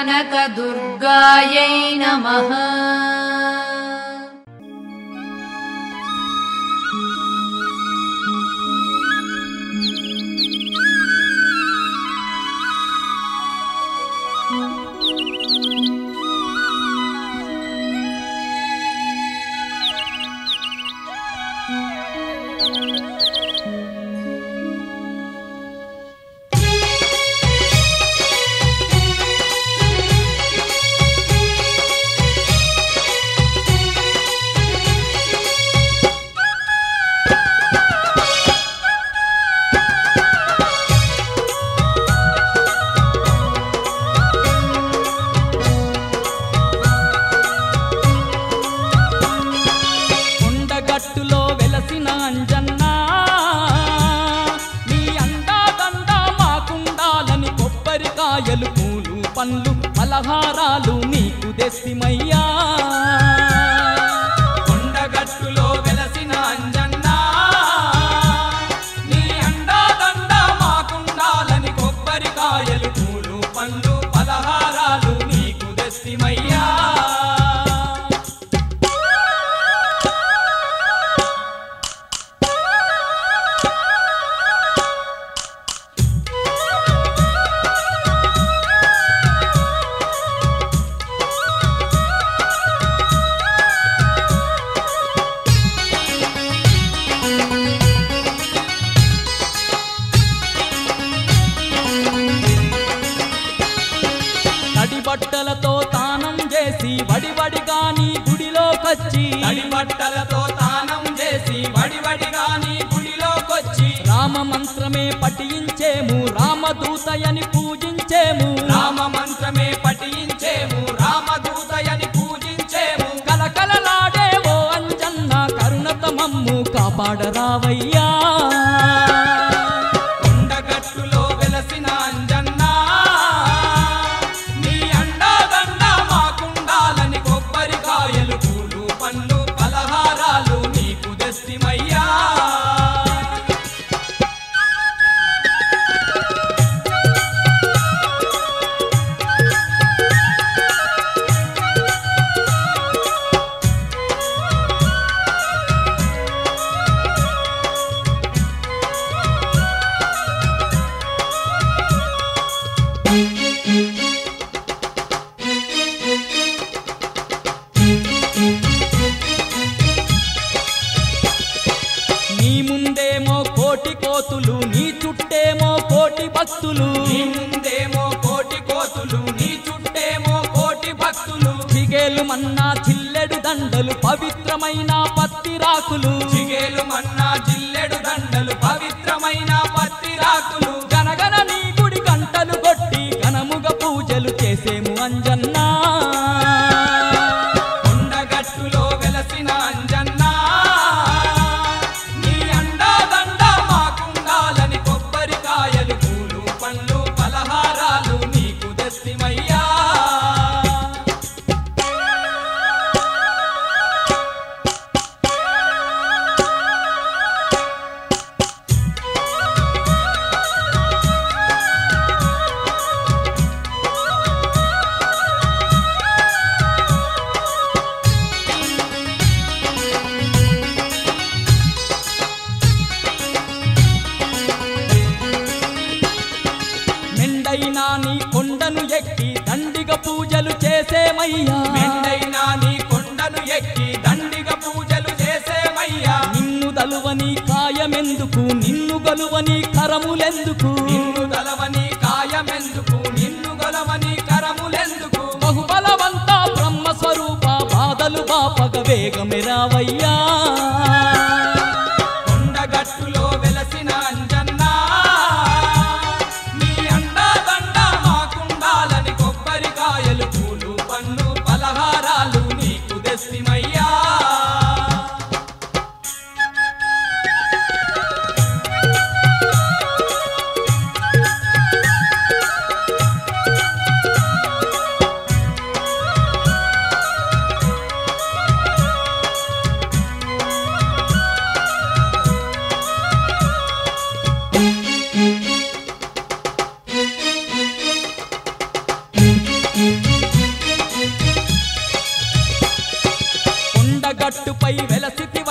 కనకదుర్గాయై నమః కొండగట్టులో వెలసిన అంజన్నా నీ అండాదండ మాకుండాలని కొబ్బరికాయలు పూలు పండ్లు పలహారాలు నీకు దెస్తిమయ్యా కొండగట్టులో వెలసిన అంజన్నా నీ అండాదండ మాకుండాలని కొబ్బరికాయలు పూలు పండ్లు పలహారాలు నీకు దెస్తిమయ్యా తడి బట్టలతో తానం చేసి వడివడిగా నీ గుడిలోకొచ్చి తడి బట్టలతో తానం చేసి వడివడిగా నీ గుడిలోకొచ్చి రామ మంత్రమే పఠించేము రామదూతయని పూజించేము రామ మంత్రమే పఠించేము రామదూతయని పూజించేము కలకలలాడే ఓ అంజన్న కరుణత మమ్ము కాపాడరావయ్యా కొండగట్టులో వెలసిన అంజన్నా నీ అండాదండ మాకుండాలని కొబ్బరికాయలు పూలు పండ్లు పలహారాలు నీకు దస్తిమయ్యా నీ ముందేమో కోటి కోతులు నీ చుట్టేమో కోటి భక్తులు నీ ముందేమో కోటి కోతులు నీ చుట్టేమో కోటి భక్తులు చిగేలు మన్నా చిల్లెడు దండలు పవిత్రమైన పత్తి రాకులు చిగేలు మన్నా జిల్లెడు దండలు పవిత్రమైన పత్తి రాకులు గనగన నీ గుడి గంటలు కొట్టి ఘనముగ పూజలు చేసేము అంజన్నా కొండగట్టులో వెలసిన అంజన్నా నీ అండాదండ మాకుండాలని కొబ్బరికాయలు పూలు పండ్లు పలహారాలు నీకు దస్తిమయ్యా మెండైనా నీ కొండను ఎక్కి దండిగ పూజలు చేసేమయ్యా మెండైనా నీ కొండను ఎక్కి దండిగ పూజలు చేసేమయ్యా నిన్ను దలువని కాయమెందుకు నిన్ను గలువని కరములెందుకు నిన్ను గలవని కాయమెందుకు నిన్ను గలవని కరములెందుకు బహుబలవంత బ్రహ్మ స్వరూప బాధలు బాపగ వేగమెరావయ్యా కొండగట్టులో వెలసిన అంజన్నా నీ అండాదండ మాకుండాలని కొబ్బరికాయలు పూలు పండ్లు పలహారాలు నీకు దస్తిమయ్యా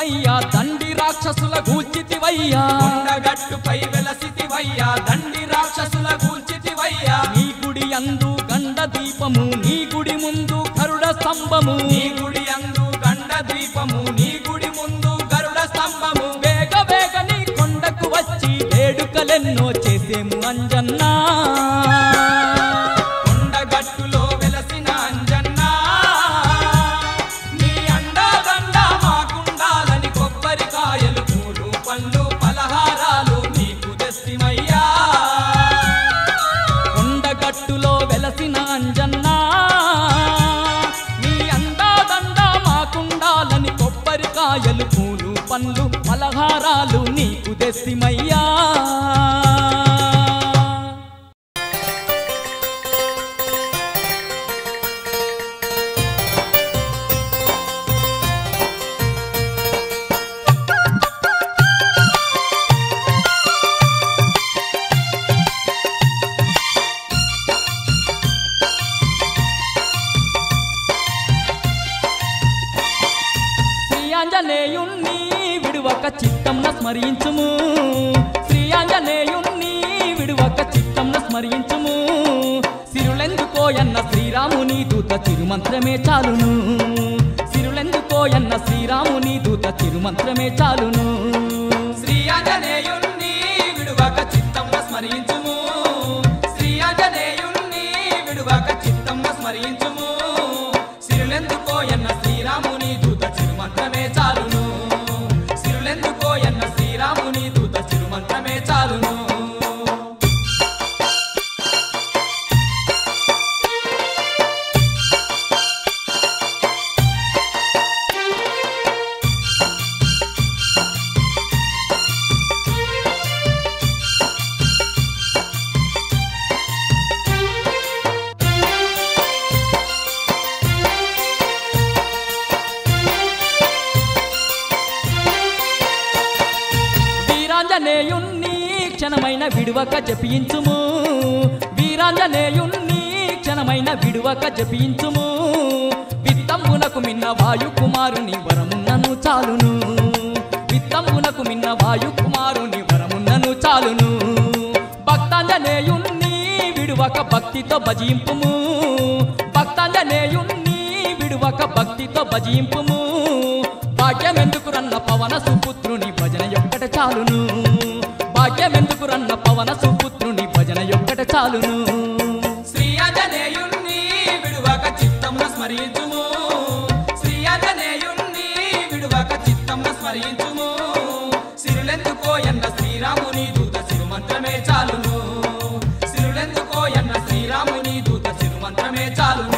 వెలసితివయ్యా దండి రాక్షసుల గూల్చితివయ్యా కొండగట్టుపై వెలసితివయ్యా దండి రాక్షసుల కూల్చితివయ్యా నీ గుడి అందు గండ దీపము నీ గుడి ముందు కరుడ స్తంభము నీ గుడి అందు గండ దీపము నీ గుడి ముందు గరుడ స్తంభము వేగ వేగ నీ కొండకు వచ్చి వేడుకలెన్నో చేసేము అంజన్నా కొండగట్టులో వెలసిన అంజన్నా నీ అండాదండ మాకుండాలని కొబ్బరికాయలు పూలు పండ్లు పలహారాలు నీకు తెస్తిమయ్యా కొండగట్టులో వెలసిన అంజన్నా నీ అందాదండ మాకుండాలని కొబ్బరికాయలు పూలు పండ్లు పలహారాలు నీకు తెస్తిమయ్యా శ్రీ ఆంజనేయుణ్ణి విడువక చిత్తంన స్మరించుము శ్రీ ఆంజనేయుణ్ణి విడువక చిత్తంన స్మరించుము సిరులెందుకోయన్న శ్రీరాముని దూత తిరుమంత్రమే చాలును సిరులెందుకోయన్న శ్రీరాముని దూత తిరుమంత్రమే చాలును శ్రీ ఆంజనేయుణ్ణి విడువక చిత్తంలో స్మరించుము శ్రీ ఆంజనేయుణ్ణి విడువక చిత్తంలో స్మరించుము సిరులెందుకోయన్న శ్రీరాముని దూత చిరుమంత్రమే చాలును సిరులెందుకోయన్న శ్రీరాముని దూత చిరుమంత్రమే చాలును వీరాంజనేయుణ్ణి క్షణమైన విడువక జపించుము వీరాంజనేయుణ్ణి క్షణమైన విడువక జపించుము విత్తంబునకు మిన్న వాయు కుమారుని వరమున్నను చాలును విత్తంబునకు మిన్న వాయు కుమారుని వరమున్నను చాలును భక్తాంజనేయుణ్ణి విడువక భక్తితో భజింపుము భక్తాంజనేయుణ్ణి విడువక భక్తితో భజింపుము భాగ్యమెందుకు రన్న పవన సుపుత్రుని భజన యొక్కట చాలును భాగ్యమెందుకు రన్న పవన సుపుత్రుని భజన యొక్కట చాలును శ్రీ ఆంజనేయుణ్ణి విడువక చిత్తంలో స్మరించుము శ్రీ ఆంజనేయుణ్ణి విడువక చిత్తంలో స్మరించుము సిరులెందుకోయన్న శ్రీరాముని దూత సిరుమంత్రమే చాలును సిరులెందుకోయన్న శ్రీరాముని దూత సిరుమంత్రమే చాలును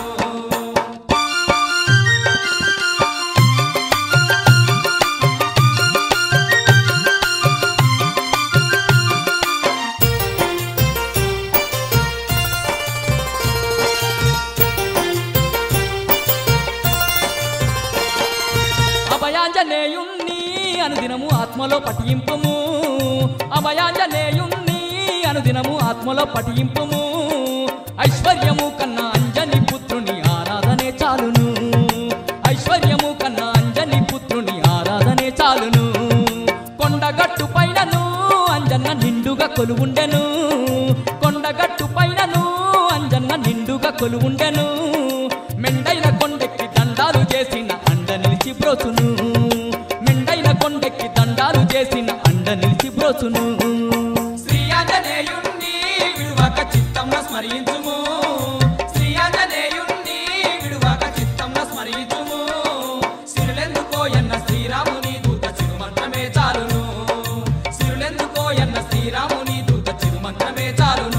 అభయాంజనేయుణ్ణి అనుదినము ఆత్మలో పఠింపము అభయాంజనేయుణ్ణి అనుదినము ఆత్మలో పఠింపము ఐశ్వర్యము కన్నా అంజని పుత్రుని ఆరాధనే చాలును ఐశ్వర్యము కన్నా అంజని పుత్రుని ఆరాధనే చాలును కొండగట్టు పైనను అంజన్న నిండుగా కొలువుండెను కొండగట్టు పైనను అంజన్న నిండుగా కొలువుండెను మెండైన కొండెక్కి దండాలు చేసిన అండ నిలిచి బ్రోచును మెండైన కొండెక్కి దండాలు చేసిన అండ నిలిచి బ్రోచును శ్రీ ఆంజనేయుణ్ణి విడువక చిత్తంలో స్మరించుము శ్రీ ఆంజనేయుణ్ణి విడువక చిత్తంలో స్మరించుము సిరులెందుకోయన్న శ్రీరాముని దూత చిరుమంత్రమే చాలును సిరులెందుకోయన్న శ్రీరాముని దూత చిరుమంత్రమే చాలును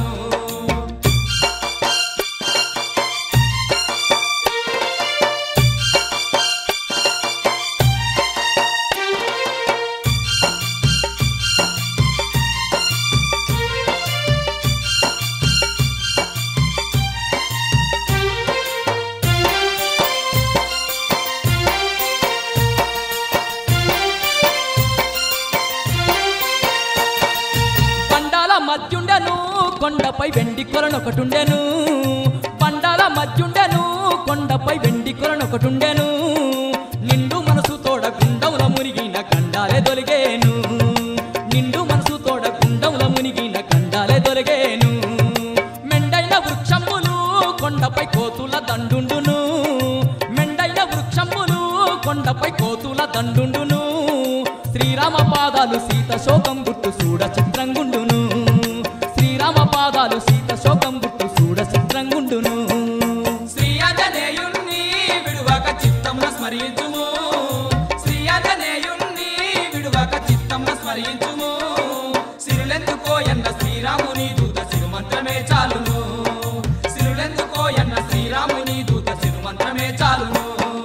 బండాల మధ్యుండెను కొండపై వెండి కొలనొకటుండెను బండాల మధ్యుండెను కొండపై వెండి కొలనొకటుండెను నిండు మనసు తోడ గుండముల మునిగిన గండాలే దొరిగేను నిండు మనసు తోడ కుండంల మునిగిన గండాలే దొరిగేను మెండైన వృక్షములు కొండపై కోతుల దండుండును మెండైన వృక్షములు కొండపై కోతుల దండుండును శ్రీరామ పాదాలు సీత శోకం గుట్టు చూడ చిత్రంగుండును శ్రీరామ పాదాలు సీత శోకం గుట్టు చూడ చిత్రంగుండును శ్రీ ఆంజనేయుణ్ణి విడువక చిత్తమున స్మరించుము శ్రీ ఆంజనేయుణ్ణి విడువక చిత్తమున స్మరించుము సిరులెందుకోయన్న శ్రీరాముని దూత సిరుమంత్రమే చాలును సిరులెందుకోయన్న శ్రీరాముని దూత సిరుమంత్రమే చాలును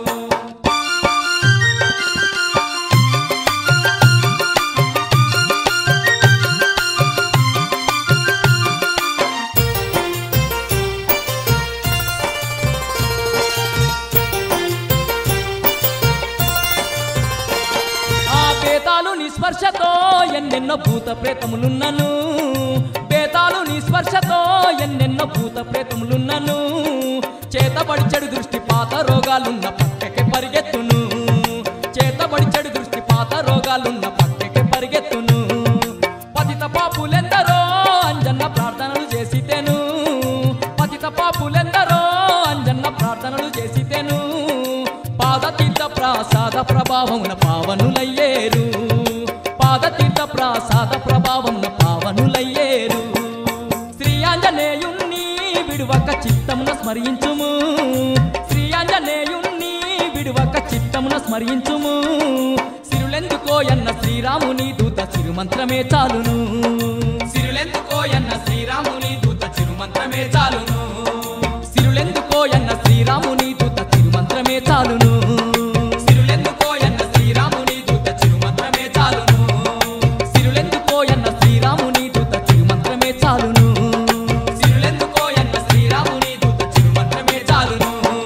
ఆ బేతాలు నీ స్పర్శతో ఎన్నెన్నో భూత ప్రేతములున్నను బేతాలు నీ స్పర్శతో ఎన్నెన్నో భూత ప్రేతములున్నను చేతబడి చెడు దృష్టి పాత రోగాలున్న పక్కకి పరిగెత్తును చేతబడి చెడు దృష్టి పాత రోగాలున్న పక్కకి పరిగెత్తును పతిత పాపులెందరో అంజన్న ప్రార్థనలు చేసితేను పతిత పాపులెందరో అంజన్న ప్రార్థనలు చేసితేను పాదతీర్థ ప్రాసాద ప్రభావమున పావనులయ్యేరు పాదతీర్థ ప్రాసాద ప్రభావమున పావనులయ్యేరు శ్రీ ఆంజనేయుణ్ణి విడువక చిత్తమున స్మరించుము శ్రీ ఆంజనేయుణ్ణి విడువక చిత్తమున స్మరించుము సిరులెందుకోయన్న శ్రీరాముని దూత చిరుమంత్రమే చాలును సిరులెందుకోయన్న శ్రీరాముని దూత చిరుమంత్రమే చాలును సిరులెందుకోయన్న శ్రీరాముని దూత చిరుమంత్రమే చాలును సిరులెందుకోయన్న శ్రీరాముని దూత చిరుమంత్రమే చాలును సిరులెందుకోయన్న శ్రీరాముని దూత చిరుమంత్రమే చాలును సిరులెందుకోయన్న శ్రీరాముని దూత చిరుమంత్రమే చాలును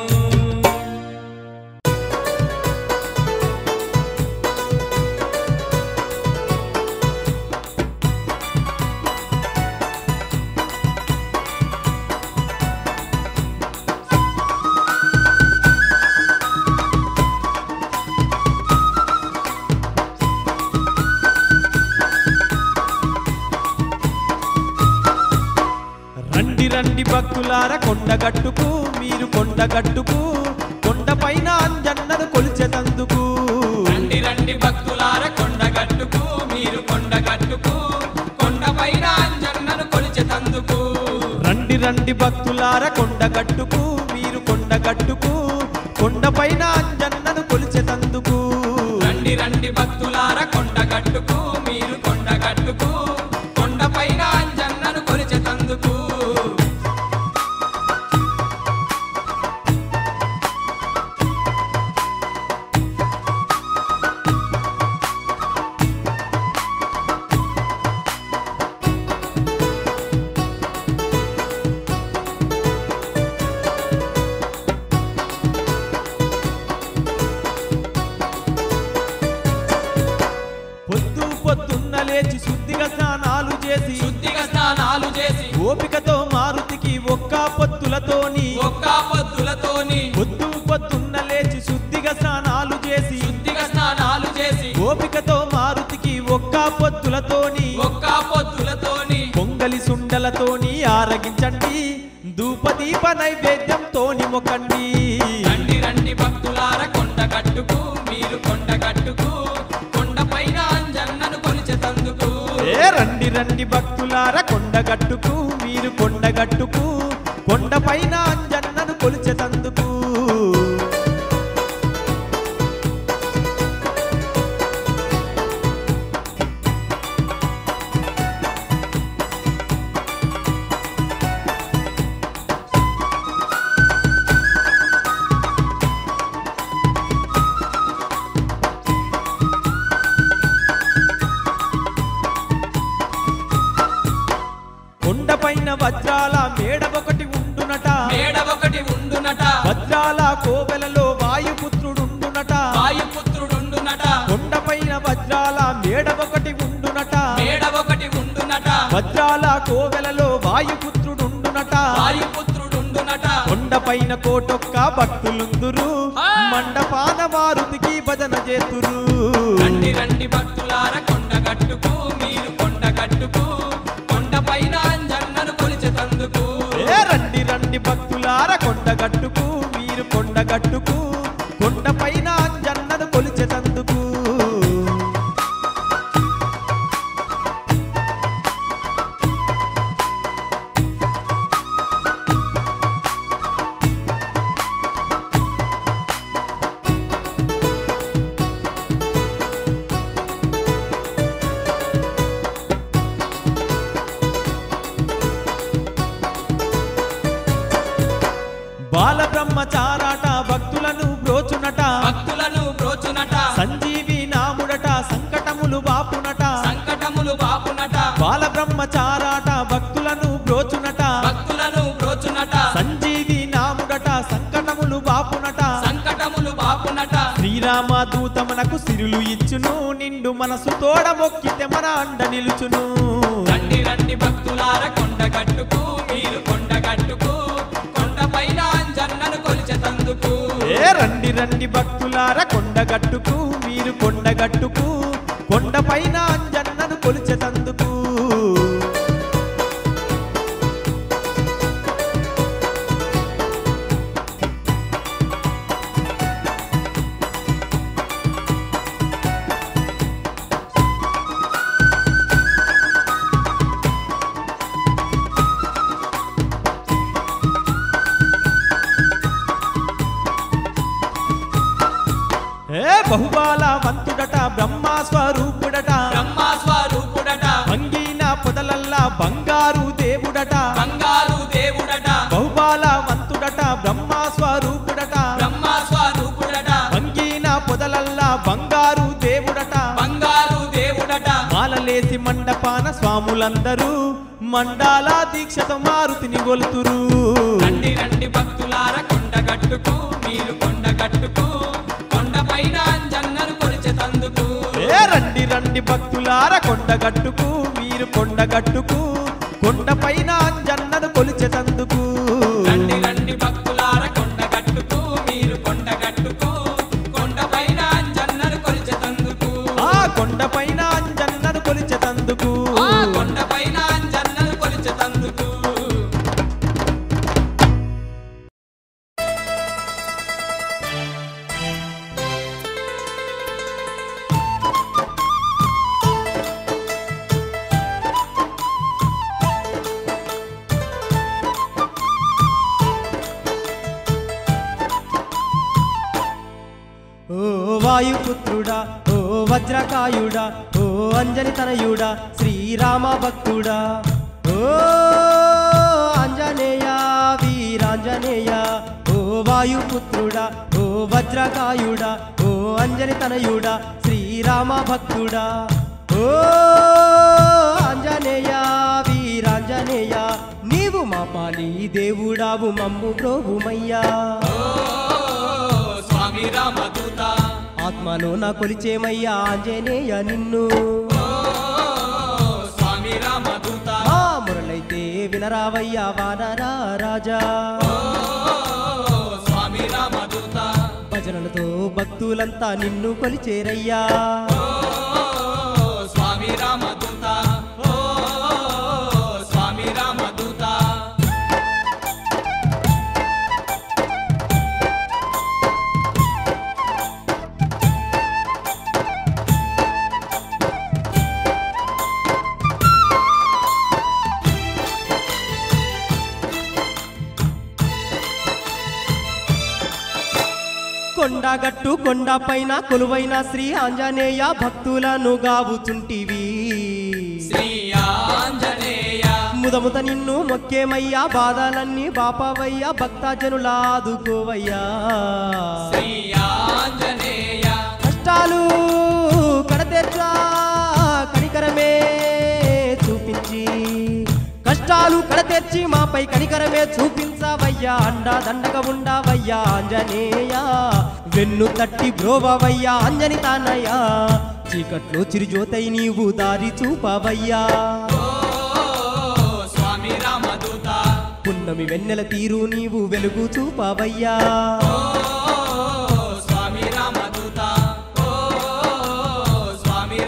రండి రండి భక్తులార కొండగట్టుకు మీరు కొండగట్టుకు కొండపైన అంజన్నను కొలిచెతందుకు రండి రండి భక్తులార కొండగట్టుకు మీరు కొండగట్టుకు కొండపైన అంజన్నను కొలిచెతందుకు రండి రండి భక్తులార కొండగట్టుకు మీరు కొండగట్టుకు కొండపైన అంజన్నను కొలిచెతందుకు రండి రండి భక్తులార కొండగట్టుకు మీరు కొండగట్టుకు కొండపైన అంజన్నను కొలిచెతందుకు పొద్దు పొద్దున్న లేచి శుద్ధిగా స్నానాలు చేసి శుద్ధిగా స్నానాలు చేసి ఓపికతో మారుతికి ఒక్క పొత్తులతోని ఒక్క పొద్దులతోని పొద్దు పొద్దున్న లేచి శుద్ధిగా స్నానాలు చేసి శుద్ధిగా స్నానాలు చేసి ఓపికతో మారుతికి ఒక్క పొత్తులతోని ఒక్క పొద్దులతోని పొంగలి సుండలతోని ఆరగించండి ధూపదీప నైవేద్యంతోని మొకండి రండి రండి భక్తులార కొండగట్టుకు మీరు కొండగట్టుకు కొండపైన అంజన్నను కొలిచెతందుకు ఏ రండి రండి భక్తులార కొండగట్టుకు మీరు కొండగట్టుకు కొండపైన అంజన్నను కొలిచెతందుకు కొండపైన వజ్రాల మేడ ఒకటి ఉండునట మేడ ఒకటి ఉండునట వజ్రాల కోవెలలో వాయుపుత్రుడుండునట వాయుపుత్రుడుండునట కొండపైన వజ్రాల మేడ ఒకటి ఉండునట మేడ ఒకటి ఉండునట వజ్రాల కోవెలలో వాయుపుత్రుడుండునట వాయుపుత్రుడుండునట కొండపైన కోటొక్క భక్తులుందురు ఆ! మండపాన మారుతికి భజన చేతురు రండి రండి రండి భక్తులార కొండగట్టుకు మీరు కొండగట్టుకు కొండపైన అంజన్నను కొలిచెతందుకు ఏ రండి రండి భక్తులార కొండగట్టుకు మీరు కొండగట్టుకు కొండపైన అంజన్నను కొలిచెతందుకు బాల బ్రహ్మచారాట భక్తులను బ్రోచునట భక్తులను బ్రోచునట సంజీవి నాముడట సంకటములు బాపునట సంకటములు బాపునట బాల బ్రహ్మచారాట భక్తులను బ్రోచునట భక్తులను బ్రోచునట సంజీవి నాముడట సంకటములు బాపునట సంకటములు బాపునట శ్రీరామ దూతమనకు సిరులు ఇచ్చును నిండు మనసు తోడ మొక్కితే మన అండ నిలుచును రండి రండి భక్తులార కొండగట్టుకు మీరు కొండగట్టుకు కొండపైన అంజన్నను కొలిచెతందుకు ఏ రండి రండి భక్తులార కొండగట్టుకు మీరు కొండగట్టుకు కొండపైన అంజన్నను కొలిచెతందుకు ఏ బహుబాల వంతుడట బ్రహ్మ స్వరూపుడట బ్రహ్మ స్వరూపుడట భంగిన పొదలల్లా బంగారు దేవుడట బంగారు దేవుడట బహుబాల వంతుడట బ్రహ్మ స్వరూపుడట బ్రహ్మ స్వరూపుడట భంగిన పొదలల్లా బంగారు దేవుడట బంగారు దేవుడట మాలలేసి మండపాన స్వాములందరూ మండాల దీక్షతో మారుతిని గొలుతురు రండి రండి భక్తులార కొండగట్టుకు మీరు కొండగట్టుకు కొండపైన అంజన్నను కొలిచెతందుకు ఏ రండి రండి భక్తులార కొండగట్టుకు మీరు కొండగట్టుకు కొండపైన అంజన్నను కొలిచెతందుకు రండి రండి భక్తులార కొండగట్టుకు మీరు కొండగట్టుకు కొండపైన అంజన్నను కొలిచెతందుకు ఆ కొండపైన అంజన్నను కొలిచెతందుకు ఆ కొండపైన అంజన్నను కొలిచెతందుకు ఓ వాయుపుత్రుడా ఓ వజ్రకాయుడా ఓ అంజని తనయుడా శ్రీరామ భక్తుడా ఓ ఆంజనేయ వీరాంజనేయ ఓ వాయుపుత్రుడా ఓ వజ్రకాయుడా ఓ అంజని తనయుడా శ్రీరామ భక్తుడా ఓ ఆంజనేయ వీరాంజనేయ నీవు మా పాలి దేవుడావు మమ్ము ప్రోభుమయ్యా ఓ స్వామి రామదూత ఆత్మలో నా కొలిచేమయ్యా ఆంజనేయ నిన్ను ఓ స్వామి రామదూత ఆ మురళైతే వినరావయ్యా వానరా రాజా ఓ స్వామి రామదూత భజనలతో భక్తులంతా నిన్ను కొలిచేరయ్యా ఓ స్వామి రామదూత ఓ స్వామి రామదూత కొండగట్టు కొండ పైన కొలువైన శ్రీ ఆంజనేయ భక్తులను గావుచుంటివి శ్రీ ఆంజనేయ ముదముత నిన్ను మొక్కేమయ్యా బాధలన్నీ బాపవయ్యా భక్తజనులాదుకోవయ్యా శ్రీ ఆంజనేయ కష్టాలు కడతెచ్చా కనికరమే చూపించి కష్టాలు కడతెచ్చి మాపై కనికరమే చూపించవయ్యా అండా దండగా ఉండవయ్యా ఆంజనేయ వెన్ను తట్టి బ్రోవవయ్యా అంజని తానయ్యా చీకట్లో చిరుజ్యోతై నీవు దారి చూపవయ్యా ఓ స్వామి రామదూత పున్నమి వెన్నెల తీరు నీవు వెలుగు చూపవయ్యా ఓ స్వామి రామదూత ఓ స్వామి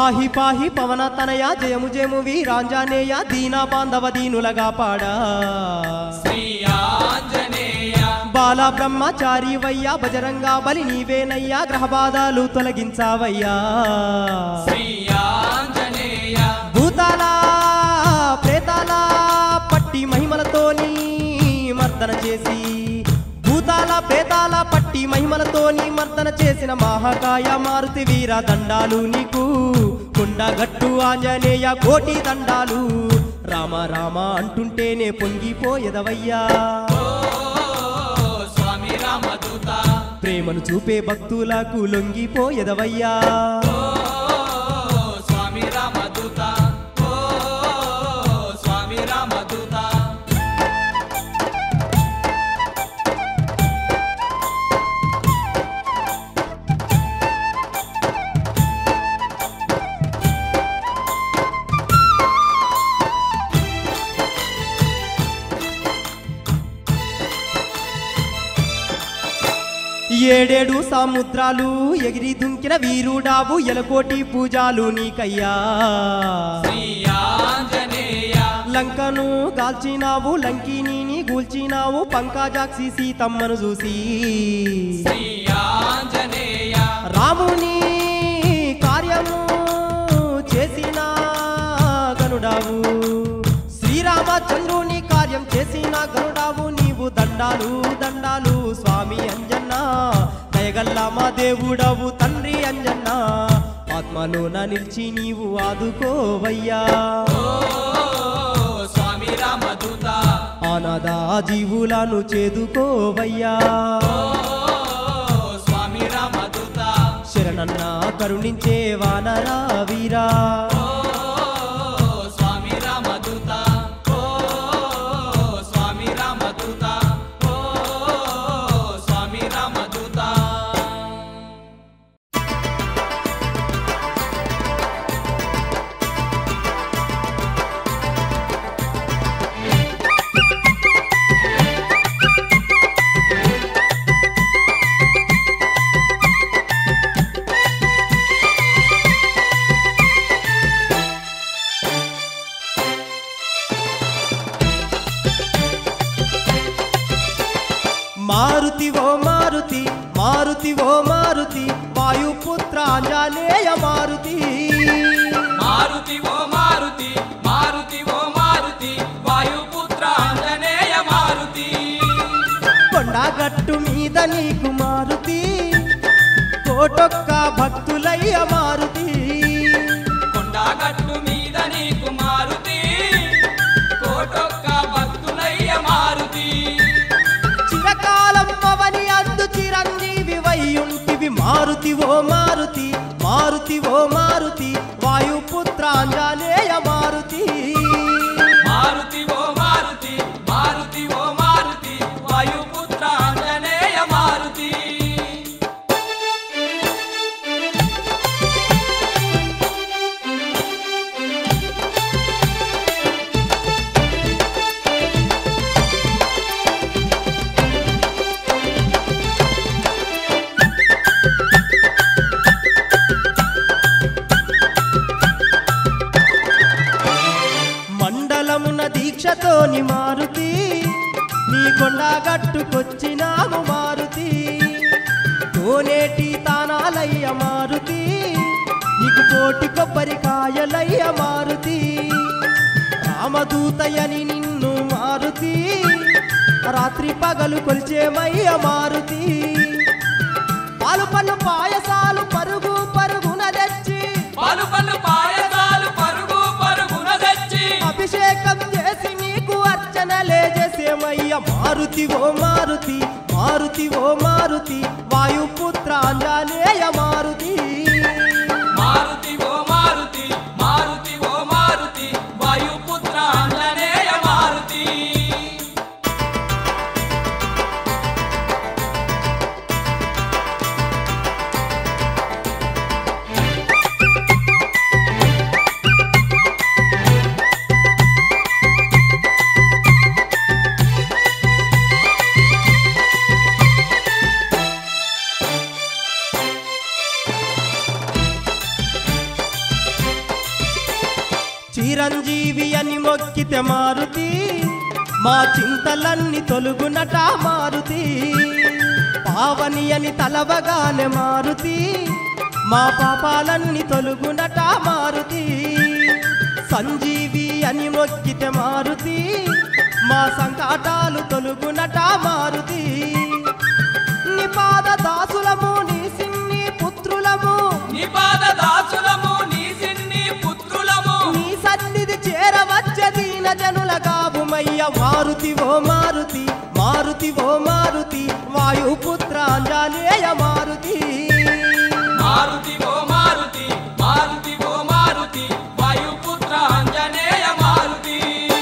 పాహి పాహి పవన తనయ జయము జయము వీరాంజనేయ దీనా బాంధవ దీనులగా పాడా శ్రీ ఆంజనేయ బాల బ్రహ్మచారి వయ్యా బజరంగా బలి నీవేనయ్యా గ్రహ బాధలు తొలగించావయ్యా శ్రీ ఆంజనేయ భూతాల ప్రేతాల పట్టి మహిమలతోని మర్దన చేసి భూతాల ప్రేతాల పట్టి మహిమలతోని మర్దన చేసిన మహాకాయ మారుతి వీర దండాలు నీకు కొండగట్టు ఆంజనేయ కోటి దండాలు రామ రామ అంటుంటేనే పొంగిపోయేదవయ్యా ఓ స్వామి రామదూత ప్రేమను చూపే భక్తులకు లొంగిపోయేదవయ్యా ఓ స్వామి రామదూత ఓ స్వామి రామదూత ఏడేడు సముద్రాలు ఎగిరి దుంకిన వీరుడావు ఎలకోటి పూజాలు నీకయ్యా శ్రీ ఆంజనేయ లంకను గాల్చినావు లంకిని గూల్చినావు పంకజాక్షి సీతమ్మను చూసి శ్రీ ఆంజనేయ రాముని కార్యము చేసిన గనుడావు శ్రీరామచంద్రుని కార్యం చేసిన గరుడావు నీవు దండాలు దండాలు స్వామి అంజన్న దయగల్ల మా దేవుడవు తండ్రి అంజన్న ఆత్మలోన నిలిచి నీవు ఆదుకోవయ్యా ఓ స్వామి రామదూత ఆనాదా జీవులను చేదుకోవయ్యా ఓ స్వామి రామదూత శరణన్న కరుణించే వానరా వీరా ఓ స్వామి రామదూత ఓ స్వామి రామదూత ఓ స్వామి రామదూత మారుతి ఓ మారుతి మారుతి ఓ మారుతి వాయుపుత్ర అంజనేయ మారుతి మారుతి ఓ మారుతి మారుతి ఓ మారుతి వాయుపుత్ర ఆంజనేయ మారుతి కొండగట్టు మీద నీకు మారుతి కోటొక్క భక్తులయ్య మారుతి కొండగట్టు మీద నీకు మారుతి కోటొక్క భక్తులయ్య మారుతి చిరకాలం అవని అందు చిరంజీవి వయ్యుంటివి మారుతి ఓ మారుతి మారుతి ఓ మారుతి వాయుపుత్ర అంజనేయ మారుతి మారుతి ఓ మారుతి మారుతి ఓ మారుతి వాయుపుత్ర ఆంజనేయ మారుతి మండలమున దీక్షతోని మారుతి నీ కొండగట్టుకొచ్చినాము మారుతి కోనేటి తానాలయ్య మారుతి నీకు కోటి కొబ్బరికాయలయ్య మారుతి రామదూతయని నిన్ను మారుతి రాత్రి పగలు కొలిచేమయ్య మారుతి పాలు పన్ను పాయసాలు పరుగు పరుగున తెచ్చి పలు పలు పాయసాలు పరుగు పరుగున తెచ్చి అభిషేకం చేసి నీకు అర్చనలే చేసేమయ్య మారుతి ఓ మారుతి మారుతి ఓ మారుతి వాయుపుత్ర అంజనేయ మారుతి మారుతి ఓ మారుతి మారుతి ఓ మారుతి వాయుపుత్ర ఆంజనేయ మారుతి మొక్కితే మారుతి మా చింతలన్నీ తొలుగునట మారుతి పావని అని తలవగానే మారుతి మా పాపాలన్నీ తొలుగునట మారుతి సంజీవి అని మొక్కితే మారుతి మా సంకటాలు తొలుగునట మారుతి నిపాద దాసులము నీ సిన్ని పుత్రులము నిపాద దాసులము నీ సిన్ని పుత్రులము నీ సన్నిధి చేరవచ్చ దీన జనుల గాబుమయ్య మారుతి ఓ మారుతి మారుతి ఓ మారుతి వాయుపుత్రాంజనేయ మారుతి మారుతి ఓ మారుతి మారుతి ఓ మారుతి వాయుపుత్ర అంజనేయ మారుతి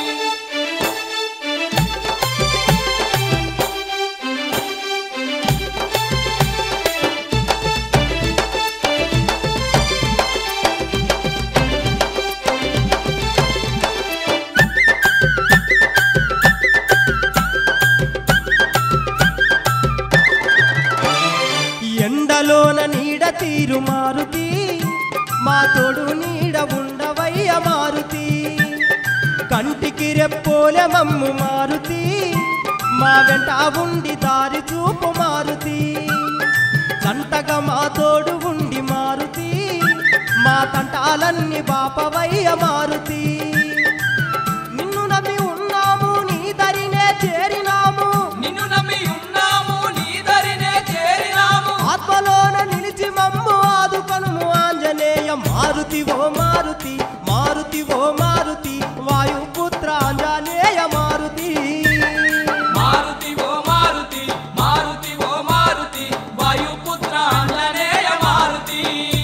ఎండలోన నీడ తీరు మారుతి మా తోడు నీడ ఉండవయ్య మారుతి కంటికి రెప్పోలె మమ్ము మారుతి మా వెంట ఉండి దారి చూపు మారుతి జంటగా మా తోడు ఉండి మారుతి మా తంటాలన్నీ బాపవయ్య మారుతి నిన్ను నమ్మి ఉన్నాము నీ దరినే చేరినాము నిన్ను నమ్మి ఉన్నాము నీ దరినే చేరినాము ఆత్మలోన నిలిచి మమ్ము ఆదుకొనుము ఆంజనేయ మారుతి ఓ మారుతి మారుతి ఓ మారుతి వాయుపుత్ర ఆంజనేయ మారుతి మారుతి ఓ మారుతి మారుతి ఓ మారుతి వాయుపుత్ర అంజనేయ మారుతి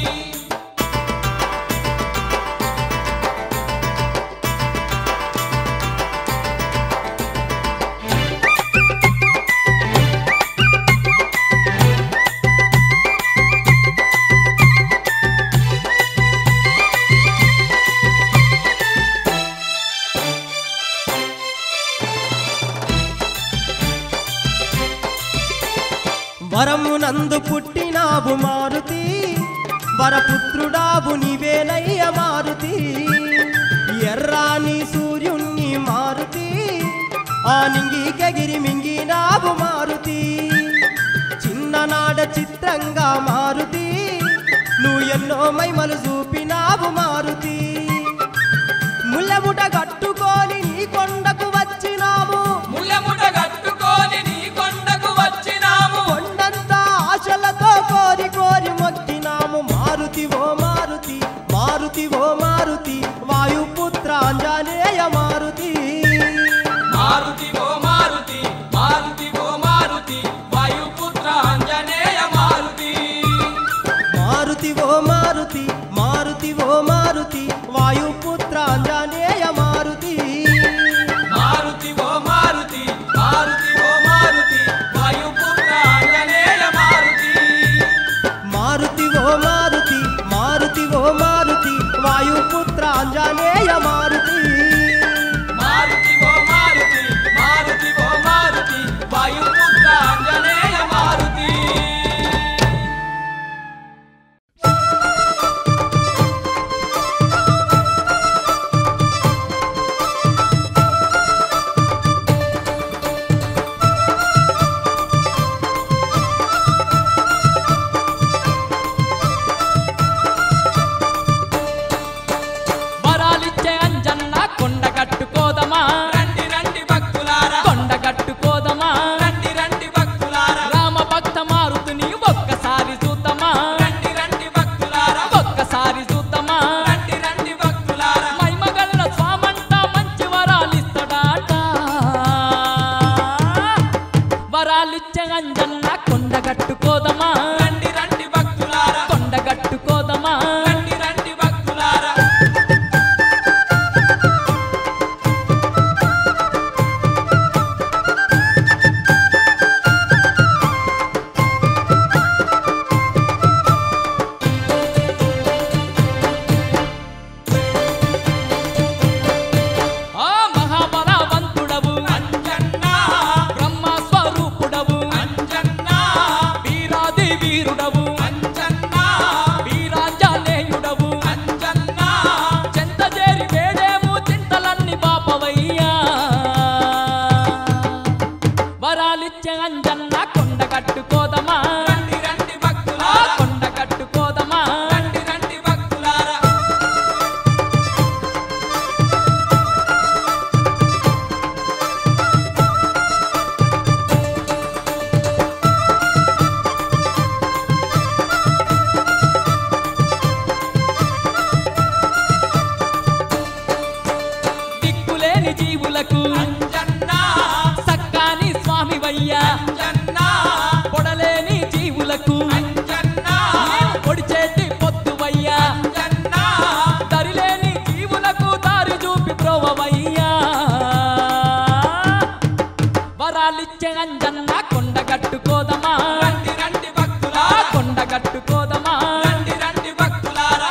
వరమునందు పుట్టినావు మారుతి వరపుత్రుడావు నీవేనయ్య మారుతి ఎర్రాని సూర్యుణ్ణి మారుతి ఆ నింగికెగిరి మింగినావు మారుతి చిన్ననాడ చిత్రంగా మారుతి నువ్వు ఎన్నో మైమలు చూపినావు మారుతి ముల్లముట కట్టుకొని నీ కొండకు వచ్చినాము ముల్లముట కట్టుకొని నీ కొండకు వచ్చినాము కొండంతా ఆశలతో కోరి కోరి మొక్కినాము మారుతి ఓ మారుతి మారుతి ఓ మారుతి వాయుపుత్ర ఆంజనేయ మారుతి మారుతి ఓ మారుతి మారుతి ఓ మారుతి వాయుపుత్ర అంజనేయ మారుతి మారుతి ఓ మారుతి మారుతి ఓ మారుతి వాయుపుత్ర ఆంజనేయ మారుతి మారుతి ఓ మారుతి మారుతి ఓ మారుతి వాయుపుత్ర అంజనేయ మారుతి మారుతి ఓ మారుతి మారుతి ఓ మారుతి వాయుపుత్ర ఆంజనేయ మారుతి మారుతి ఓ మారుతి మారుతి ఓ మారుతి వాయుపుత్ర అంజనేయ మారుతి వరాలిచ్చే అంజన్న కొండ కట్టుకోదమా రండి రండి భక్తులారా కొండ కట్టుకోదమా రండి రండి భక్తులారా రామ భక్త మారుతుని ఒక్కసారి చూద్దామా రండి రండి భక్తులారా ఒక్కసారి చూద్దామా రండి రండి భక్తులారా మైమగల్ల స్వామంట మంచి వరాలిస్తాడాట వరాలిచ్చే అంజన్న కొండ కట్టుకోదమా రండి రండి భక్తులారా కొండ కట్టుకోదమా రండి రండి భక్తులారా ఆ మహాబలవంతుడవు అంజన్నా బ్రహ్మ స్వరూపుడవు అంజన్నా వీరాది వీరుడవు వరాలిచ్చే అంజన్న కొండ కట్టుకోదమా రండి రండి ఆ భక్తులారా కొండ కట్టుకోదమా రండి రండి భక్తులారా దిక్కులేని జీవులకు అంజన్నా సక్కాని స్వామి వయ్యా అంజన్నా పొడలేని జీవులకు అంజన్నా పొడిచేటి పొద్దువయ్యా అంజన్నా దరిలేని జీవులకు దారి చూపి ప్రోవవయ్యా వరాలిచ్చే అంజన్న కొండ కట్టుకోదమా రండి రండి ఆ భక్తులారా కొండ కట్టుకోదమా రండి రండి భక్తులారా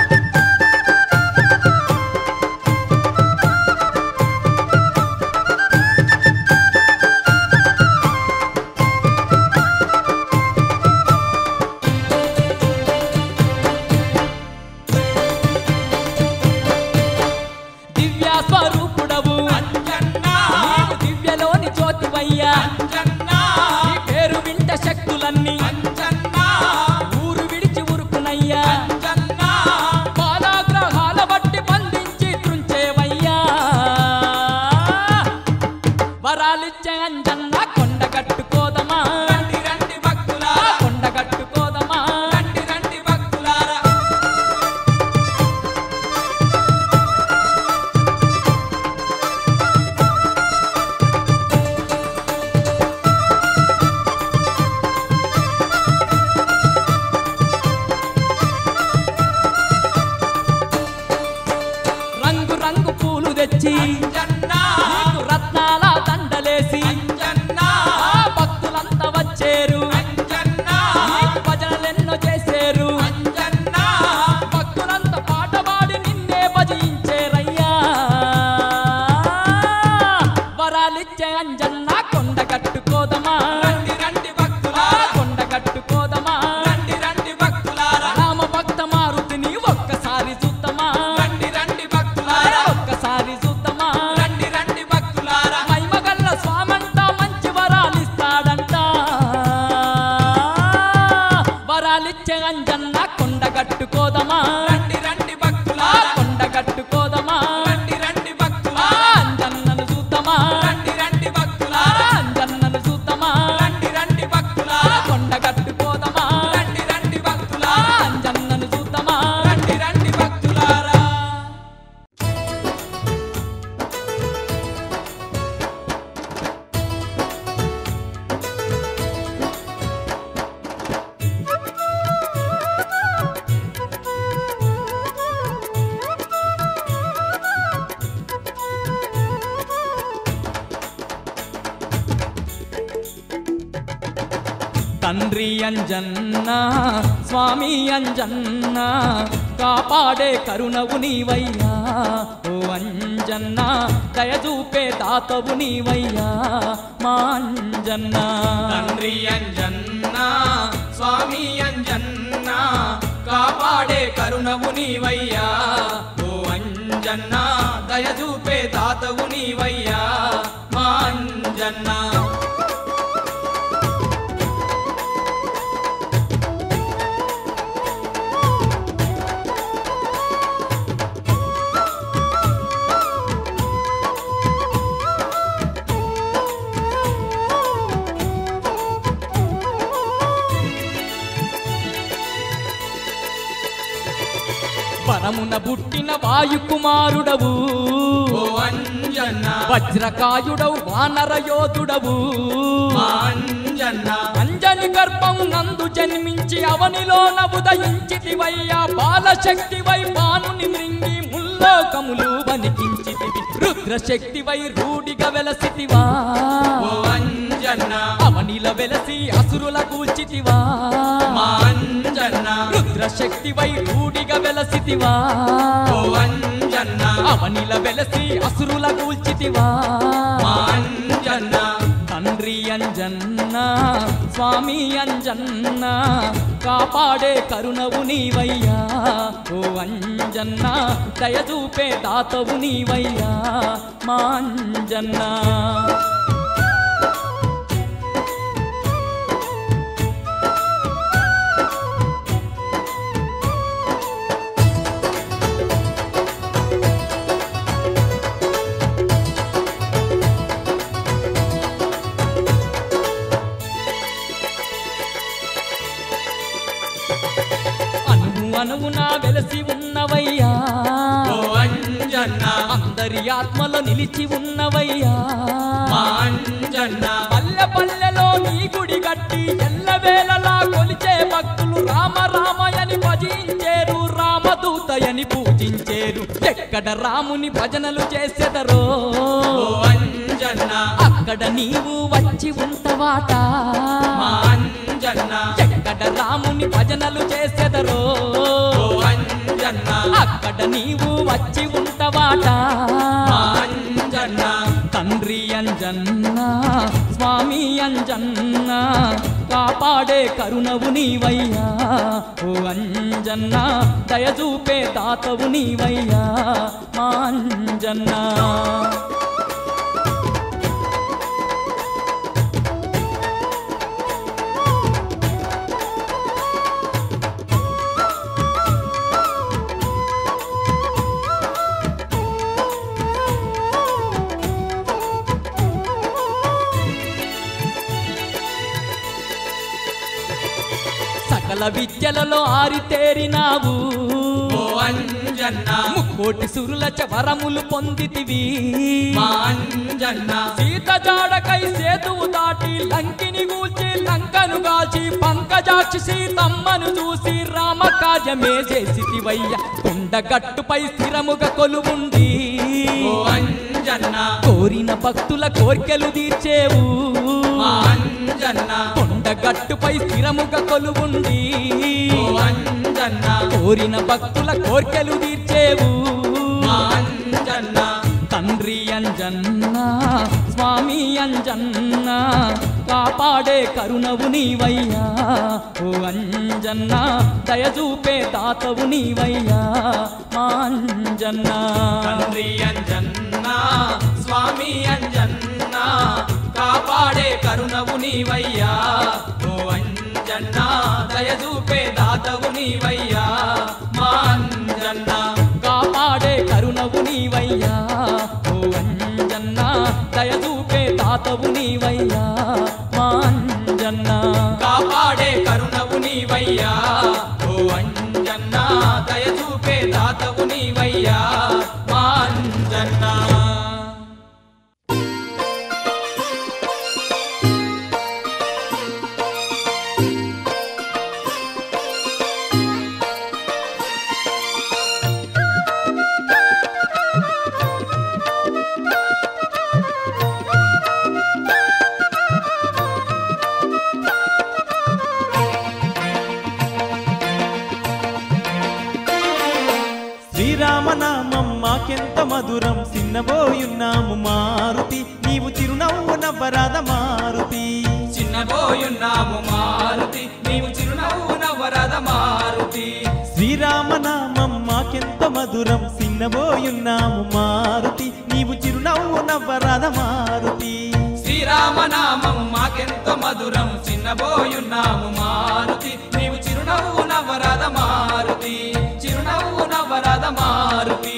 దివ్య స్వరూపుడవు అంజన్నా నీవు దివ్యలోని జ్యోతివయ్యా అంజన్నా నీ పేరు వింట శక్తులన్నీ అంజన్నా ఊరు విడిచి ఉరుకునయ్యా అంజన్నా బాలాగ్రహాల బట్టి బంధించి త్రుంచేవయ్యా వరాలిచ్చే అంజన్న కొండ కట్టుకోదమా రండి రండి ఆ భక్తులారా కొండ కట్టుకోదమా రండి రండి భక్తులారా రంగు రంగు పూలు తెచ్చి అంజన్నా నీకు రత్నాల దండలేసి అంజన్నా ఆ భక్తులంతా వచ్చేరు అంజన్నా నీకు భజనలెన్నో చేసేరు అంజన్నా భక్తులంతా పాట పాడి నిన్నే భజించేరయ్యా వరాలిచ్చే అంజన్న కొండ కట్టుకోదమా రండి రండి ఆ భక్తులారా కొండ కట్టుకోదమా రండి రండి భక్తులారా రామ భక్త మారుతిని ఒక్కసారి చూద్దామా రండి రండి భక్తులారా ఒక్కసారి చూద్దామా రండి రండి భక్తులారా మహిమగల్ల స్వామంట మంచి వరాలిస్తాడంట వరాలిచ్చే అంజన్న కొండ కట్టుకోదమా రండి రండి ఆ భక్తులారా కొండ కట్టుకోదమా రండి రండి ఆ భక్తులారా అంజన్నను చూద్దామా రండి రండి ఆ భక్తులారా అంజన్నను చూద్దామా రండి రండి ఆ భక్తులారా కొండ కట్టుకోదమా రండి రండి ఆ భక్తులారా అంజన్నను చూద్దామా రండి రండి భక్తులారా తండ్రి అంజన్న స్వామి అంజన్న కాపాడే కరుణవు నీవయ్యా ఓ అంజన్న దయచూపే దాతవు నీవయ్యా మా అంజన్న తండ్రి అంజన్న స్వామి అంజన్న కాపాడే కరుణవు నీవయ్యా ఓ అంజన్న దయచూపే తాతవు నీవయ్యా మా అంజన్న వరమున పుట్టిన వాయుకుమారుడవు ఓ అంజన్న వజ్రకాయుడవు వానర యోధుడవు మా అంజన్న అంజని గర్భం నందు జన్మించి అవనిలోన ఉదయించితివయ్యా బాలశక్తివై బానుని మృంగి ముల్లోకములు వణికించితివి రుద్రశక్తివై రూఢిగా వెలసితివా ఓ అంజన్న అవనిల వెలసి అసురుల కూల్చితివా మా అంజన్న రుద్రశక్తివై రూఢిగా వెలసితివా ఓ అంజన్న అవనిల వెలసి అసురుల కూల్చితివా మా అంజన్న తండ్రి అంజన్న స్వామి అంజన్న కాపాడే కరుణవు నీవయ్యా ఓ అంజన్న దయచూపే దాతవు నీవయ్యా మా అంజన్న అడుగడుగున వెలసి ఉన్నవయ్యా ఓ అంజన్న అందరి ఆత్మలో నిలిచి ఉన్నవయ్యా మా అంజన్న పల్లె పల్లెలో నీ గుడి గట్టి ఎల్లవేళలా కొలిచే భక్తులు రామ రామయని భజించేరు రామదూతయని పూజించేరు ఎక్కడ రాముని భజనలు చేసెదరో ఓ అంజన్న అక్కడ నీవు వచ్చి ఉంటవాట మా అంజన్న ఎక్కడ రాముని భజనలు చేసెదరో ఓ అంజన్న అక్కడ నీవు వచ్చి ఉంటవాట మా అంజన్న తండ్రి అంజన్న స్వామి అంజన్న కాపాడే కరుణవు నీవయ్యా ఓ అంజన్న దయచూపే తాతవు నీవయ్యా మా అంజన్న సకల విద్యలలో ఆరితేరినావు ఓ అంజన్న ముక్కోటి సురుల వరములు పొందితివి మా అంజన్న సీత జాడకై సేతువు దాటి లంకిని గూల్చి లంకను గాల్చి పంకజాక్షి సీతమ్మను చూసి రామకార్యమే చేసితివయ్య కొండగట్టుపై స్థిరముగా కొలువుండి ఓ అంజన్న కోరిన భక్తుల కోర్కెలు తీర్చేవు మా అంజన్న కొండగట్టుపై స్థిరముగా కొలువుండి ఓ అంజన్న కోరిన భక్తుల కోర్కెలు తీర్చేవు మా అంజన్న తండ్రి అంజన్న స్వామి అంజన్న కాపాడే కరుణవు నీవయ్యా ఓ అంజన్న దయచూపే తాతవు నీవయ్యా మా అంజన్న తండ్రి అంజన్న స్వామి అంజన్న కాపాడే కరుణవు నీవయ్యా ఓ అంజన్న దయచూపే దాతవు నీవయ్యా మా అంజన్న కాపాడే కరుణవు నీవయ్యా ఓ అంజన్న దయచూపే తాతవు నీవయ్యా మా అంజన్న కాపాడే కరుణవు నీవయ్యా ఓ అంజన్న దయచూపే దాతవు నీవయ్యా మా అంజన్న శ్రీరామనామం మాకెంత మధురం సిన్నబోయున్నాము మారుతి నీవు చిరునవ్వు నవ్వరాద మారుతి చిన్నబోయున్నాము మారుతి నీవు చిరునవ్వు నవ్వరద మారుతి శ్రీరామనామం మాకెంత మధురం సిన్నబోయున్నాము మారుతి నీవు చిరునవ్వు నవ్వరాద మారుతి శ్రీరామనామం మాకెంతో మధురం చిన్నబోయున్నాము మారుతి నీవు చిరునవ్వు నవ్వరద మారుతి చిరునవ్వు నవ్వరద మారుతి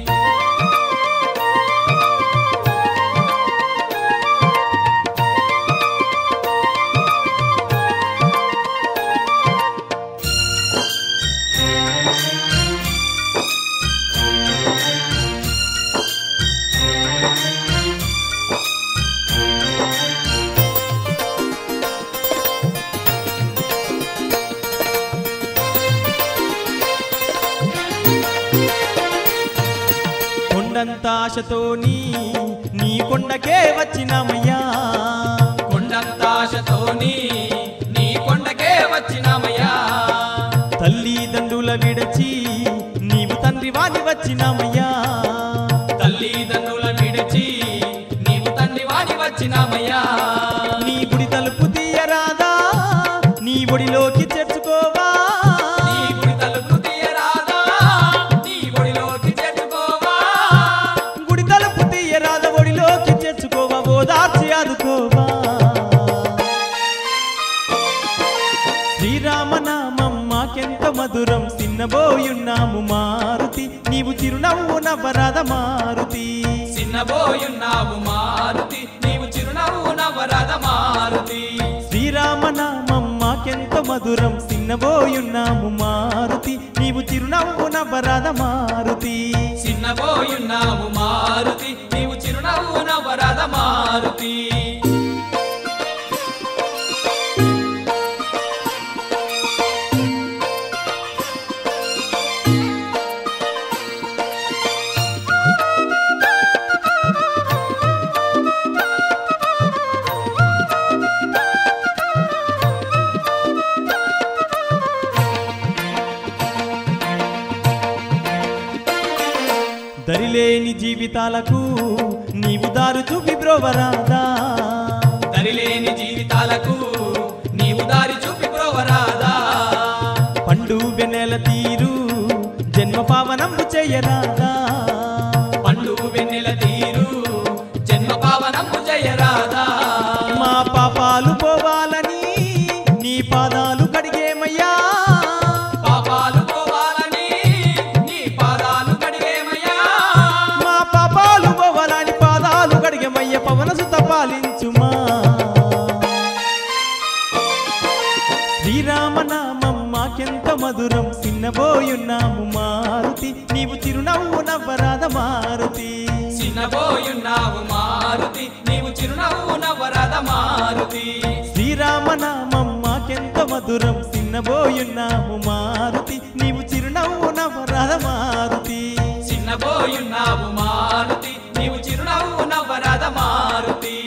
కొండంత ఆశతోని నీ కొండకే వచ్చినామయ్యా కొండంతాశతోని నీ కొండకే వచ్చినామయ్యా తల్లిదండ్రుల విడచి నీవు తండ్రి వాని వచ్చినామయ్యా తల్లిదండ్రుల విడిచి నీవు తండ్రి వాడి వచ్చినామయ్యా నీ గుడి తలుపు తీయరాదా నీ ఒడిలోకి చేర్చుకోవా నీ గుడి తలుపు తీయరాదా నీ గుడిలోకి చేర్చుకోవా గుడి తలుపు తీయరాదా ఒడిలోకి చేర్చుకోవా ఓదార్చి ఆదుకోవా శ్రీరామనామం మాకెంత మధురం సిన్నబోయున్నాము మారుతి నీవు చిరునవ్వు నవ్వరాద మారుతి చిన్నబోయున్నావు మారుతి నీవు చిరునవ్వు నవ్వరద మారుతి శ్రీరామనామం మాకెంత మాకెంతో మధురం సిన్నబోయున్నాము మారుతి నీవు చిరునవ్వు నవ్వరాద మారుతి చిన్నబోయున్నావు మారుతి నీవు చిరునవ్వు నవ్వరాద మారుతి దరిలేని జీవితాలకు నీవు దారు చూపి బ్రోవరాదా దరిలేని జీవితాలకు నీవు దారి చూపి ప్రోవరాదా పండు వెన్నెల తీరు జన్మ పావనము చేయరాదా పండు వెన్నెల తీరు జన్మ పావనము జయరాదా మా పాపాలు పోవాలని నీ పాదాలు కడిగేమయ్యా పాపాలు పోవాలని నీ పాదాలు కడిగేమయ్యా మా పాపాలు పోవాలని పాదాలు కడిగేమయ్య పవన సుత పాలించుమా శ్రీరామనామం మాకెంత మధురం సిన్నబోయున్నాము మారుతి నీవు చిరునవ్వు నవ్వరాద మారుతి చిన్నబోయున్నావు మారుతి నీవు చిరునవ్వు నవ్వరాద మారుతి శ్రీరామనామం మాకెంత మధురం సిన్నబోయున్నాము మారుతి నీవు చిరునవ్వు నవ్వరాద మారుతి చిన్నబోయున్నావు మారుతి నీవు చిరునవ్వు నవ్వరాద మారుతి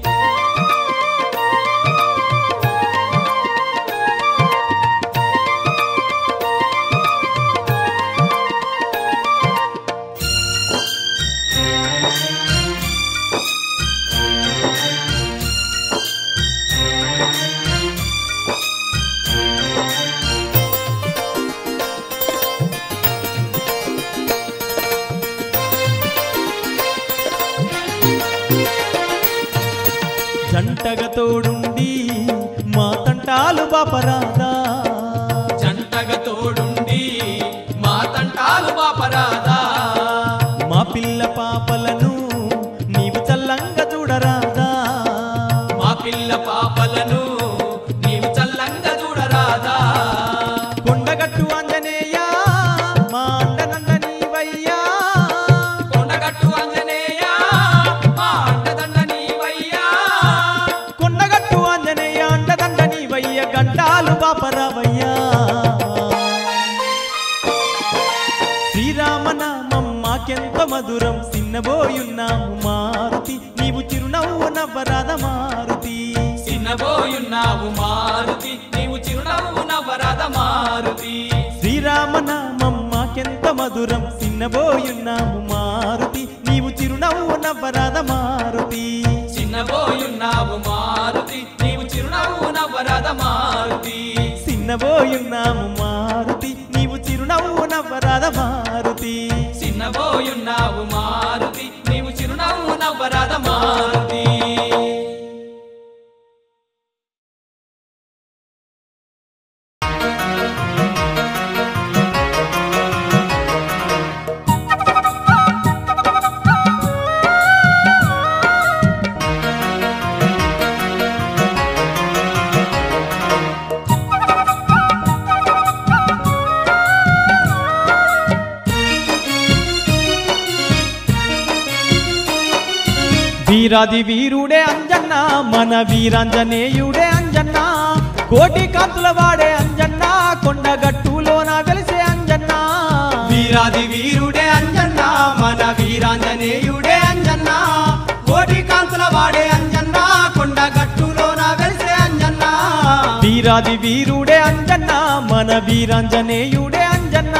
జంటగా తోడుండి మా తంటాలు బాపరాదా జంటగా తోడుండి మా తంటాలు బాపరాదా మా పిల్ల పాపలను నీవు చల్లంగా చూడరాదా మా పిల్ల పాపలను నీవు చల్లంగా చూడరాదా కొండగట్టు ఆంజనేయ మా అండనంద నీవయ్యా కొండగట్టు అంజనేయ మా అండదండ నీవయ్యా కొండగట్టు ఆంజనేయ అండదండ నీవయ్య గంటాలు బాపరావయ్యా శ్రీరామనామం మాకెంత మధురం సిన్నబోయున్నాము మారుతి నీవు చిరునవ్వు నవ్వరాద మారుతి చిన్నబోయున్నావు మారుతి నీవు చిరునవ్వు నవ్వరాద మారుతి శ్రీరామనామం మాకెంత మధురం సిన్నబోయున్నాము మారుతి నీవు చిరునవ్వు నవ్వరాద మారుతి చిన్నబోయున్నావు మారుతి నీవు చిరునవ్వు నవ్వరాద మారుతి చిన్నబోయున్నాము మారుతి నీవు చిరునవ్వు నవ్వరాద మారుతి చిన్నబోయున్నావు మారుతి నీవు చిరునవ్వు నవ్వరాద మారుతి వీరాది వీరుడే అంజన్న మన వీరాంజనేయుడే అంజన్న కోటి కాంతుల వాడే అంజన్న కొండగట్టులోన వెలిసే అంజన్న వీరాది వీరుడే అంజన్న మన వీరాంజనేయుడే అంజన్న కోటి కాంతుల వాడే అంజన్న కొండ గట్టులోన వెలిసే అంజన్న వీరాది వీరుడే అంజన్న మన వీరాంజనేయుడే అంజన్న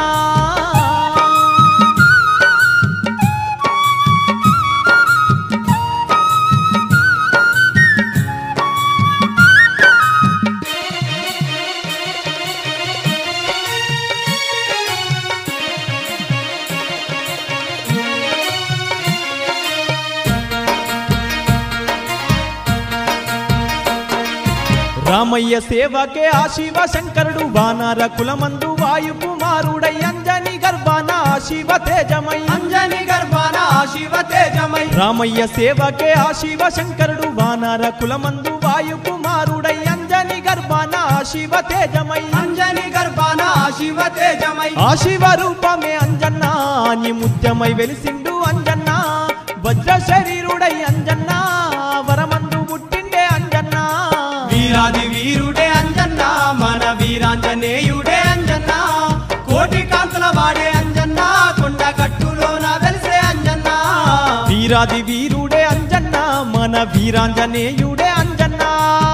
రామయ్య సేవకే ఆ శివ శంకరుడు వానర కులమందు వాయు కుమారుడై అంజని గర్భాన ఆ శివ తేజమై అంజని గర్భాన ఆ శివ తేజమై రామయ్య సేవకే ఆ శివ శంకరుడు వానర కులమందు వాయు కుమారుడై అంజని అంజని గర్భాన శివ తేజమై అంజని గర్భాన శివ తేజమై ఆ శివ రూపమే అంజన్న నీ ముత్యమై వెలిసిండు అంజన్న వజ్ర శరీరుడై అంజన్న వరమందు పుట్టిండే అంజన్న వీరాది వీరుడే అంజన్న మన వీరాంజనేయుడే అంజన్న కోటి కాంతుల వాడే అంజన్న కొండ కట్టులోన వెలిసే అంజన్న వీరాది వీరుడే అంజన్న మన వీరాంజనేయుడే అంజన్న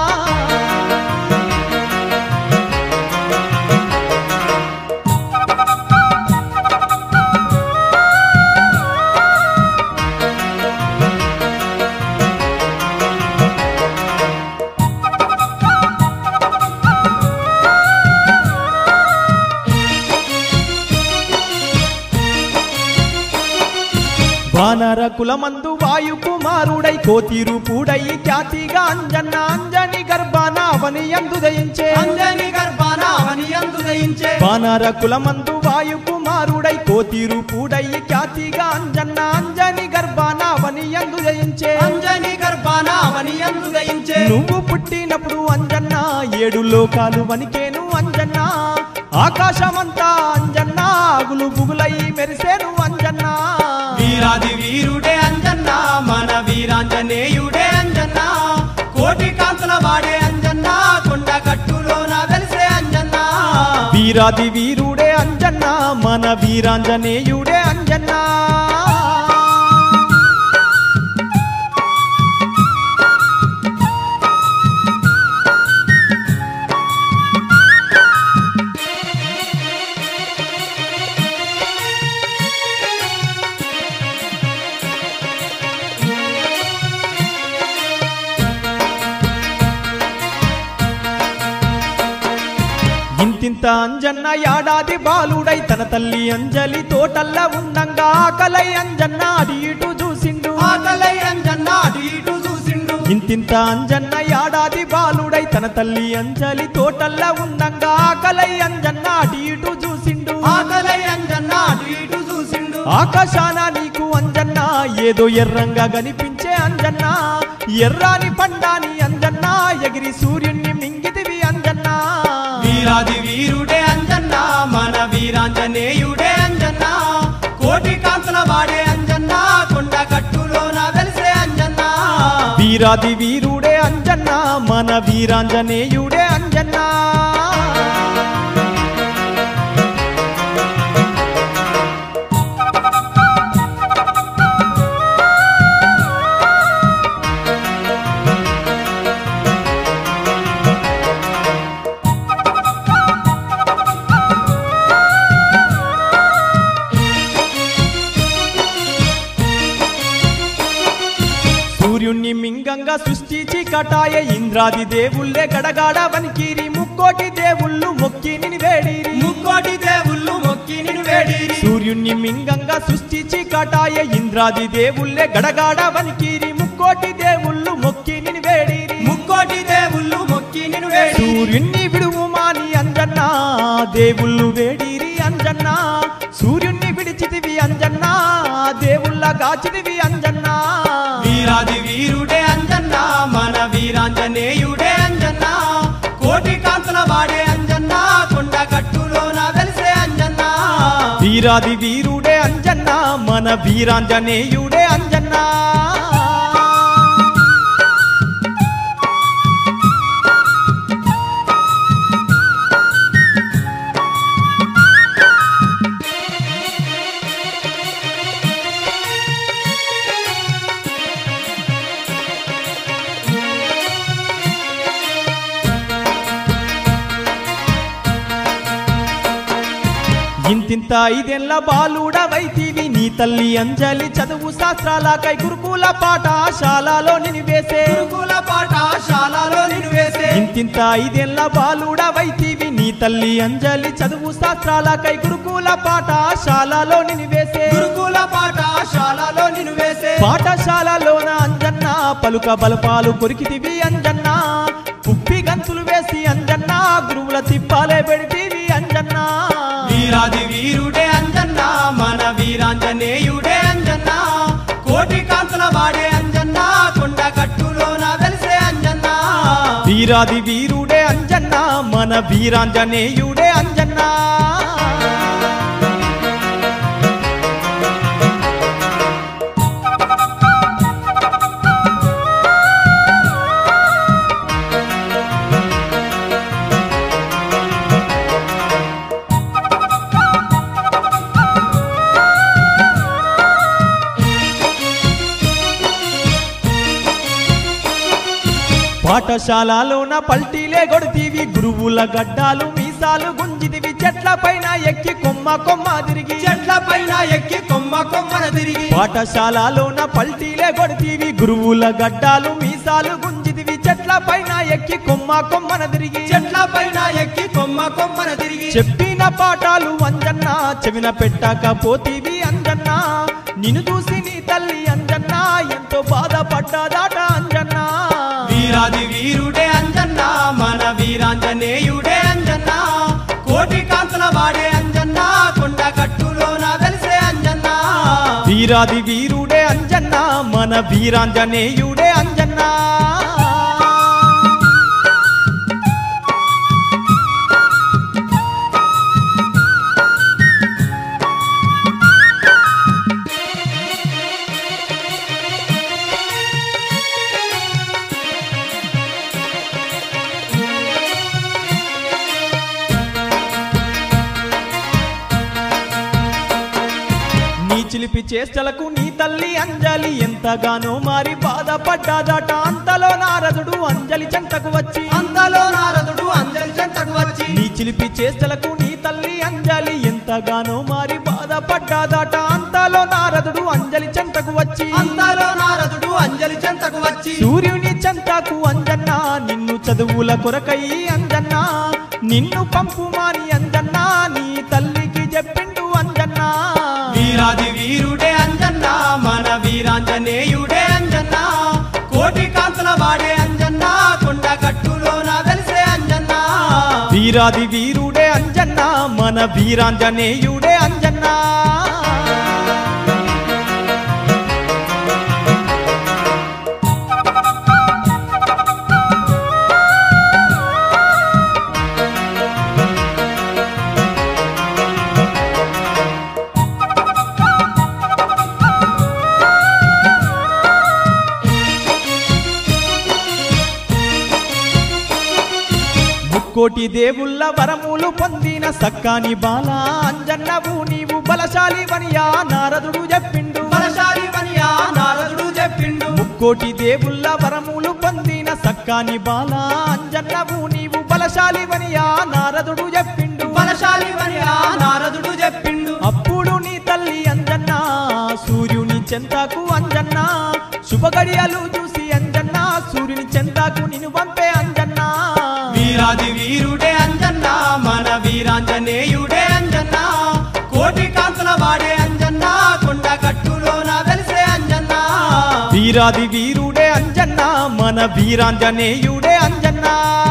వానర కులమందు వాయు కుమారుడై కోతిరూపుడై ఖ్యాతిగా అంజన్న అంజని గర్భాన అవని ఎందు దయించే అంజని గర్భాన అవని అందు దయించే వానర కులమందు వాయు కుమారుడై కోతిరూపుడై ఖ్యాతిగా అంజన్న అంజని గర్భాన అవని ఎందు దయించే అంజని గర్భాన అవని అందు దయించే నువ్వు పుట్టినప్పుడు అంజన్న ఏడు లోకాలు వనికేను అంజన్న ఆకాశమంతా అంజన్న గులు గుగులై మెరిసేను అంజన్న వీరాది వీరుడే అంజన్న మన వీరాంజనేయుడే అంజన్న కోటి కాంతుల వాడే అంజన్న కొండ కట్టులోన వెలిసే అంజన్న వీరాది వీరుడే అంజన్న మన వీరాంజనేయుడే అంజన్న ఇంతింత అంజన్న యాడాది బాలుడై తన తల్లి అంజలి తోటల్లా ఉండంగా ఆకలై అంజన్న అడి ఇటు చూసిండు ఆకలై అంజన్న అటు ఇటు చూసిండు ఇంతింత అంజన్న యాడాది బాలుడై తన తల్లి అంజలి తోటల్లా ఉండంగా ఆకలై అంజన్న అడి ఇటు చూసిండు ఆకలై అంజన్న అటు ఇటు చూసిండు ఆకాశాన నీకు అంజన్న ఏదో ఎర్రంగా కనిపించే అంజన్న ఎర్రాని పండాని అంజన్న ఎగిరి సూర్యుణ్ణి మింగితివి అంజన్న వీరాది వీరుడే అంజన్న మన వీరాంజనేయుడే అంజన్న కోటి కాంతుల వాడే అంజన్న కొండ కట్టులోన వెలిసే అంజన్న వీరాది వీరుడే అంజన్న మన వీరాంజనేయుడే అంజన్న సూర్యుణ్ణి మింగంగా సృష్టించి కటాయ ఇంద్రాది దేవుళ్ళే గడగాడ వనికిరి ముక్కోటి దేవుళ్ళు మొక్కి నిని వేడిరి ముక్కోటి దేవుళ్ళు మొక్కి నిన్ను వేడిరి సూర్యుణ్ణి మింగంగా సృష్టించి కటాయ ఇంద్రాది దేవుళ్ళే గడగాడ వనికిరి ముక్కోటి దేవుళ్ళు మొక్కి నిని వేడిరి ముక్కోటి దేవుళ్ళు మొక్కి నిన్ను వేడిరి సూర్యుణ్ణి విడువు మాని అంజన్న దేవుళ్ళు వేడిరి అంజన్న సూర్యుణ్ణి విడిచితివి అంజన్న దేవుళ్ళ గాచితివి అంజన్న వీరాది వీరుడే అంజన్న మన వీరాంజనేయుడే అంజన్న కోటి కాంతుల వాడే అంజన్న కొండ కట్టులోన వెలిసే అంజన్న వీరాది వీరుడే అంజన్న మన వీరాంజనేయుడే అంజన్న ఇంతింత ఐదేళ్ల బాలుడవైతివి నీ తల్లి అంజలి చదువు శాస్త్రాలకై గురుకుల పాఠశాలలో నినివేసే గురుకుల పాఠశాలలో నిన్ను వేసే ఇంతింత ఐదేళ్ల బాలుడవైతివి నీ తల్లి అంజలి చదువు శాస్త్రాలకై గురుకుల పాఠశాలలో నినివేసే గురుకుల పాఠశాలలో నిన్ను వేసే పాఠశాలలోన అంజన్న పలుక బలపాలు కొరికితివి అంజన్న కుప్పి గంతులు వేసి అంజన్న గురువుల తిప్పాలే పెడితివి అంజన్న వీరాది వీరుడే అంజన్న మన వీరాంజనేయుడే అంజన్న కోటి కాంతుల వాడే అంజన్న కొండ కట్టులోన వెలిసే అంజన్న వీరాది వీరుడే అంజన్న మన వీరాంజనేయుడే అంజన్న పాఠశాలలోన పల్టీలే కొడుతీవి గురువుల గడ్డాలు మీసాలు గుంజిదివి చెట్ల పైన ఎక్కి కొమ్మ కొమ్మ తిరిగి చెట్ల పైన ఎక్కి కొమ్మ కొమ్మన తిరిగి పాఠశాలలోన పల్టీలే కొడుతీవి గురువుల గడ్డాలు మీసాలు గుంజిదివి చెట్ల పైన ఎక్కి కొమ్మ కొమ్మన తిరిగి చెట్ల పైన ఎక్కి కొమ్మ కొమ్మన తిరిగి చెప్పిన పాఠాలు అంజన్న చెవిన పెట్టాక పోతీవి అంజన్న నిన్ను చూసి నీ తల్లి అంజన్న ఎంతో బాధపడ్డదాట అంజన్న వీరాది వీరుడే అంజన్న మన వీరాంజనేయుడే అంజన్న కోటి కాంతుల వాడే అంజన్న కొండ కట్టులోన వెలిసే అంజన్న వీరాది వీరుడే అంజన్న మన వీరాంజనేయుడే అంజన్న నీ చిలిపి చేష్టలకు నీ తల్లి అంజలి ఎంతగానో మారి బాధపడ్డాదట అంతలో నారదుడు అంజలి చెంతకు వచ్చి అంతలో నారదుడు అంజలి చెంతకు వచ్చి నీ చిలిపి చేష్టలకు నీ తల్లి అంజలి ఎంతగానో మారి బాధపడ్డాదట అంతలో నారదుడు అంజలి చెంతకు వచ్చి అంతలో నారదుడు అంజలి చెంతకు వచ్చి సూర్యుని చెంతకు అంజన్న నిన్ను చదువుల కొరకై అంజన్న నిన్ను పంపుమాని అంజన్న నీ తల్లికి చెప్పిండు అంజన్న వీరాది వీరుడే అంజన్న మన వీరాంజనేయుడే అంజన్న కోటి కాంతుల వాడే అంజన్న కొండ కట్టులోన వెలిసే అంజన్న వీరాది వీరుడే అంజన్న మన వీరాంజనేయుడే అంజన్న ముక్కోటి దేవుళ్ళ వరములు పొందిన సక్కాని బాల అంజన్నవు నీవు బలశాలివనియా నారదుడు చెప్పిండు బలశాలి వనియా నారదుడు చెప్పిండు ముక్కోటి దేవుళ్ళ వరములు పొందిన సక్కాని బాల అంజన్నవు నీవు బలశాలివనియా నారదుడు చెప్పిండు బలశాలి వనియా నారదుడు చెప్పిండు అప్పుడు నీ తల్లి అంజన్న సూర్యుని చెంతకు అంజన్న శుభగడియలు చూసి అంజన్న సూర్యుని చెంతకు నిన్ను పంపే అంజన్న వీరాది వీరుడే అంజన్న మన వీరాంజనేయుడే అంజన్న కోటి కాంతుల వాడే అంజన్న కొండ కట్టులోన వెలిసే అంజన్న వీరాది వీరుడే అంజన్న మన వీరాంజనేయుడే అంజన్న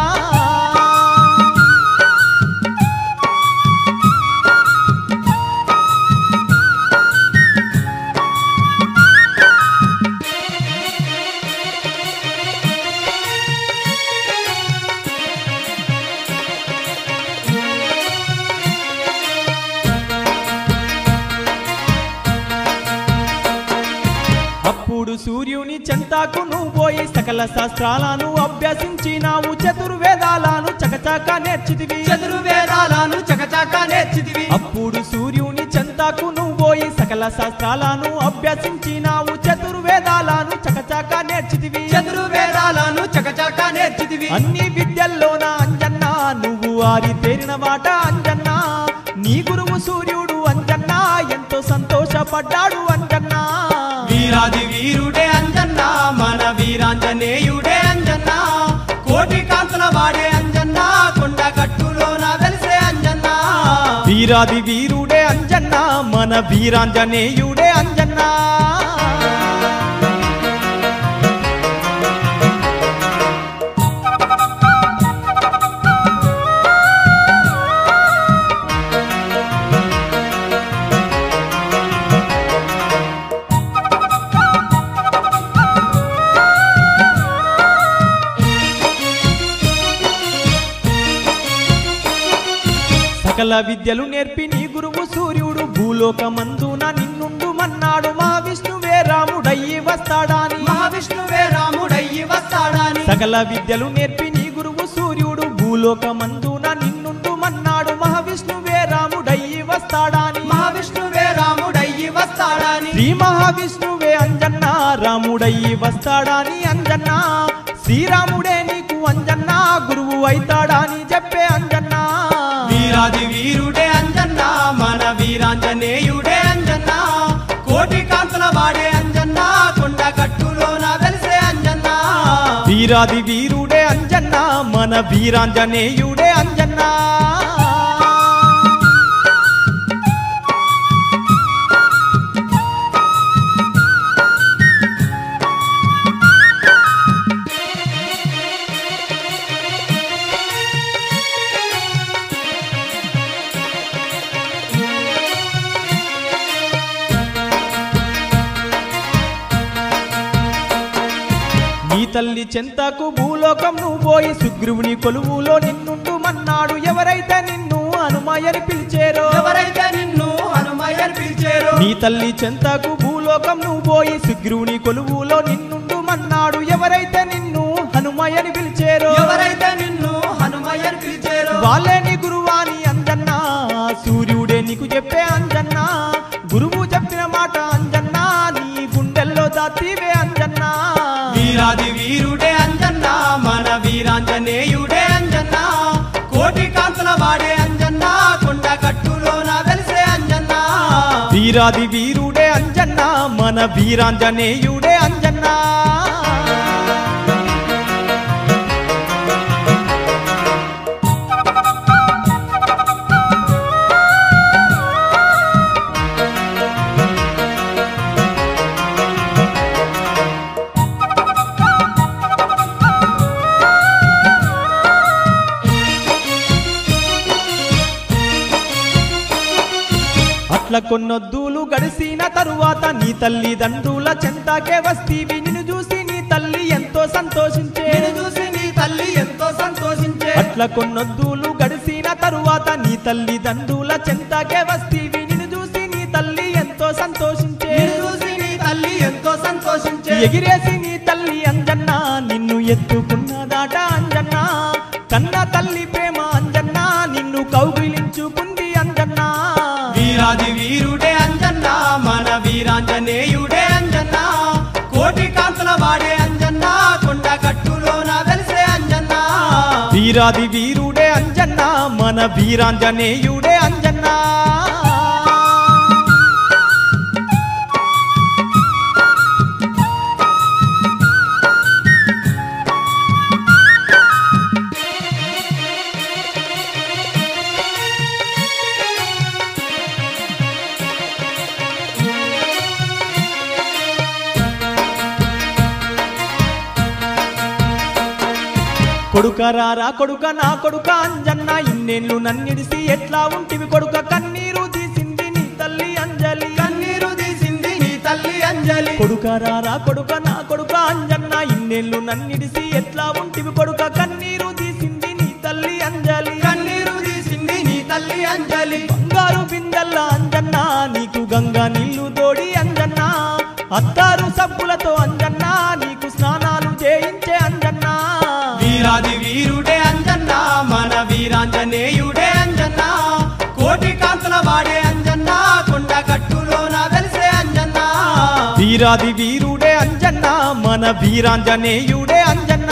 అప్పుడు సూర్యుని చెంతాకు నువ్వు పోయి సకల శాస్త్రాలను అభ్యసించినావు చతుర్వేదాలను చకచక నేర్చితివి చతుర్వేదాలను చకచక నేర్చితివి అప్పుడు సూర్యుని చెంతాకు నువ్వు పోయి సకల శాస్త్రాలను అభ్యసించినావు చతుర్వేదాలను చకచక నేర్చితివి చతుర్వేదాలను చకచక నేర్చితివి అన్ని విద్యల్లోన అంజన్న నువ్వు ఆరి తేరిన మాట అంజన్న నీ గురువు సూర్యుడు అంజన్న ఎంతో సంతోషపడ్డాడు అంజన్న వీరాది వీరుడే అంజన్న మన వీరాంజనేయుడే అంజన్న కోటి కాంతుల వాడే అంజన్న కొండ కట్టులోన వెలిసే అంజన్న వీరాది వీరుడే అంజన్న మన వీరాంజనేయుడే అంజన్న సకల విద్యలు నేర్పి నీ గురువు సూర్యుడు భూలోకమందున నిన్నుండు మన్నాడు మహావిష్ణువే రాముడయ్యి వస్తాడాని మహావిష్ణువే రాముడయ్యి వస్తాడని సకల విద్యలు నేర్పి నీ గురువు సూర్యుడు భూలోకమందున నిన్నుండు మన్నాడు మహావిష్ణువే రాముడయ్యి వస్తాడాని మహావిష్ణువే రాముడయ్యి వస్తాడని శ్రీ మహావిష్ణువే అంజన్న రాముడయ్యి వస్తాడాని అంజన్న శ్రీరాముడే నీకు అంజన్న గురువు అయితాడాని చెప్పే అంజన్న వీరాది వీరుడే అంజన్న మన వీరాంజనేయుడే అంజన్న కోటి కాంతుల వాడే అంజన్న కొండ కట్టులోన వెలిసే అంజన్న వీరాది వీరుడే అంజన్న మన వీరాంజనేయుడే అంజన్న నీ తల్లి చెంతకు భూలోకం నువ్వు పోయి సుగ్రీవుని కొలువులో నిన్నుండు మన్నాడు ఎవరైతే నిన్ను హనుమాయని పిలిచేరో ఎవరైతే నిన్ను హనుమయ్యని పిలిచేరో నీ తల్లి చెంతకు భూలోకం నువ్వు పోయి సుగ్రీవుని కొలువులో నిన్నుండు మన్నాడు ఎవరైతే నిన్ను హనుమాయని పిలిచేరో ఎవరైతే నిన్ను హనుమయ్యని పిలిచేరో వాళ్ళే నీ గురువాని అంజన్న సూర్యుడే నీకు చెప్పే అంజన్న గురువు చెప్పిన మాట అంజన్న నీ గుండెల్లో దాతివే అంజన్న వీరాది వీరుడే అంజన్న మన వీరాంజనేయుడే అంజన్న కోటి కాంతుల వాడే అంజన్న కొండ కట్టులోన వెలిసే అంజన్న వీరాది వీరుడే అంజన్న మన వీరాంజనేయుడే అంజన్న అట్ల కొన్నొద్దులు గడిసిన తరువాత నీ తల్లి దండ్రుల చెంతాకే వస్తీవి నిన్ను చూసి నీ తల్లి ఎంతో సంతోషించే నిన్ను చూసి నీ తల్లి ఎంతో సంతోషించే అట్ల కొన్నొద్దులు గడిసిన తరువాత నీ తల్లి దండ్రుల చెంతాకే వస్తీవి నిన్ను చూసి నీ తల్లి ఎంతో సంతోషించే నిన్ను చూసి నీ తల్లి ఎంతో సంతోషించే ఎగిరేసి నీ తల్లి అంజన్న నిన్ను ఎత్తుకున్నదాట అంజన్న కన్న తల్లి ప్రేమ అంజన్న నిన్ను కౌగిలించుకుంది అంజన్న వీరాది వీరుడే అంజన్న మన వీరాంజనేయుడే అంజన్న కోటి కాంతుల వాడే అంజన్న కొండ కట్టులోన వెలిసే అంజన్న వీరాది వీరుడే అంజన్న మన వీరాంజనేయుడే అంజన్న కొడుక రారా కొడుక నా కొడుక అంజన్న ఇన్నేళ్ళు నన్నిడిసి ఎట్లా ఉంటివి కొడుక కన్నీరు తీసింది నీ తల్లి అంజలి కన్నీరు తీసింది నీ తల్లి అంజలి కొడుక రారా కొడుక నా కొడుక అంజన్న ఇన్నేళ్ళు నన్నిడిసి ఎట్లా ఉంటివి కొడుక కన్నీరు తీసింది నీ తల్లి అంజలి కన్నీరు తీసింది నీ తల్లి అంజలి బంగారు బిందెల్ల అంజన్న నీకు గంగా నీళ్లు తోడి అంజన్న అత్తారు సబ్బులతో అంజన్న నీకు స్నానాలు చేయించే అంజన్న వీరాది వీరుడే అంజన్న మన వీరాంజనేయుడే అంజన్న కోటి కాంతుల వాడే అంజన్న కొండ కట్టులోన వెలిసే అంజన్న వీరాది వీరుడే అంజన్న మన వీరాంజనేయుడే అంజన్న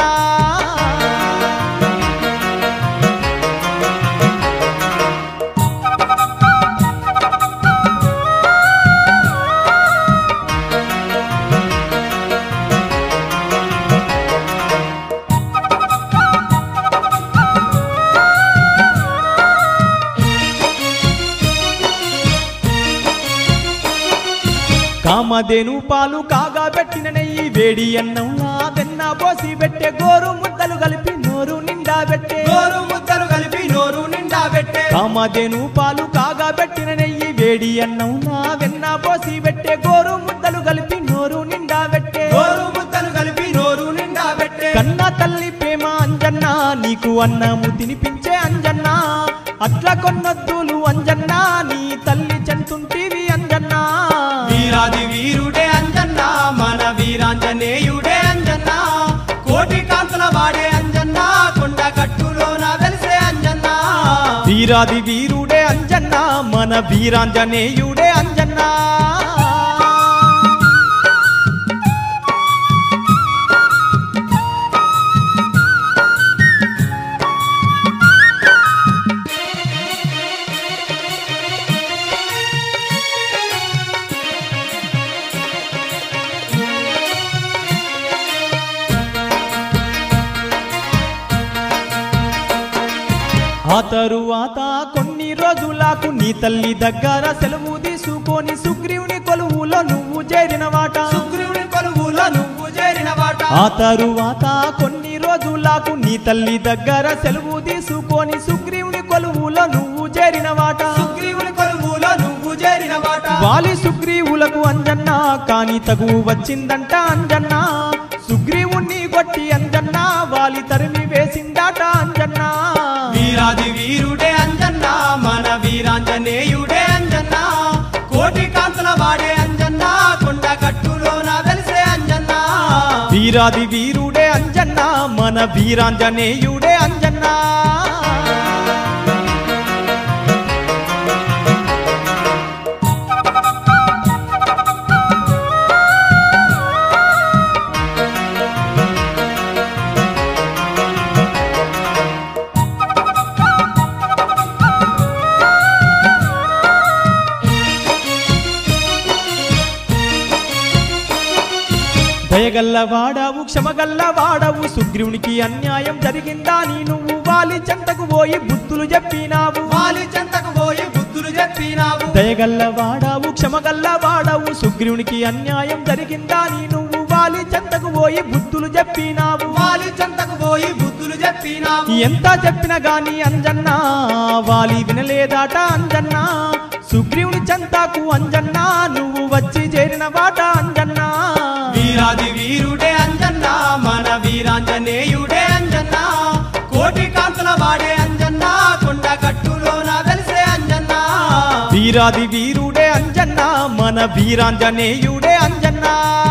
కామధేను పాలు కాగా పెట్టిన నెయ్యి వేడి అన్నంలా వెన్న పోసి పెట్టే గోరు ముద్దలు కలిపి నోరు నిండా పెట్టే నోరు ముద్దలు కలిపి నోరు నిండా పెట్టే కామధేను పాలు కాగా పెట్టిన నెయ్యి వేడి అన్నంలా వెన్న పోసి పెట్టే గోరు ముద్దలు కలిపి నోరు నిండా పెట్టే నోరు ముద్దలు కలిపి నోరు నిండా పెట్టే కన్న తల్లి ప్రేమ అంజన్న నీకు అన్నము తినిపించే అంజన్న అట్లా కొన్నొద్దులు అంజన్నా నీ తల్లి చెంతుంటివి అంజన్నా వీరాది వీరుడే అంజన్న మన వీరాంజనేయుడే అంజన్న కోటి కాంతుల వాడే అంజన్న కొండ కట్టులోన వెలిసే అంజన్న వీరాది వీరుడే అంజన్నా మన వీరాంజనేయుడే అంజన్నా ఆ తరువాత కొన్ని రోజులకు నీ తల్లి దగ్గర సెలవు తీసుకొని సుగ్రీవుని కొలువులో నువ్వు చేరిన వాట సుగ్రీవుని కొలువులో నువ్వు చేరిన వాట ఆ తరువాత కొన్ని రోజులకు నీ తల్లి దగ్గర సెలవు తీసుకొని సుగ్రీవుని కొలువులో నువ్వు చేరిన వాట సుగ్రీవుని కొలువులో నువ్వు చేరిన వాట వాలి సుగ్రీవులకు అంజన్న కాని తగు వచ్చిందంట అంజన్న సుగ్రీవుణ్ణి కొట్టి అంజన్న వాలి తరిమి వేసిందాట అంజన్న వీరాది వీరుడే అంజన్న మన వీరాంజనేయుడే అంజన్న కోటి కాంతుల వాడే అంజన్న కొండ కట్టులోన వెలిసే అంజన్న వీరాది వీరుడే అంజన్న మన వీరాంజనేయుడే అంజన్న దయగల్ల వాడవు క్షమగల్ల వాడవు సుగ్రీవునికి అన్యాయం జరిగిందా నీ నువ్వు వాలి చెంతకు పోయి బుద్ధులు చెప్పినావు వాలి చెంతకు పోయి బుద్ధులు చెప్పినావు దయగల్ల వాడవు క్షమగల్ల వాడవు సుగ్రీవునికి అన్యాయం జరిగిందా నీ నువ్వు వాలి చెంతకు పోయి బుద్ధులు చెప్పినావు వాలి చెంతకు పోయి బుద్ధులు చెప్పినావు ఎంత చెప్పినా గాని అంజన్న వాలి వినలేదాట అంజన్న సుగ్రీవుని చెంతకు అంజన్న నువ్వు వచ్చి చేరిన వాట అంజన్న వీరాది వీరుడే అంజన్న మన వీరాంజనేయుడే అంజన్న కోటి కాంతుల వాడే అంజన్న కొండ కట్టులోన వెలిసే అంజన్న వీరాది వీరుడే అంజన్న మన వీరాంజనేయుడే అంజన్న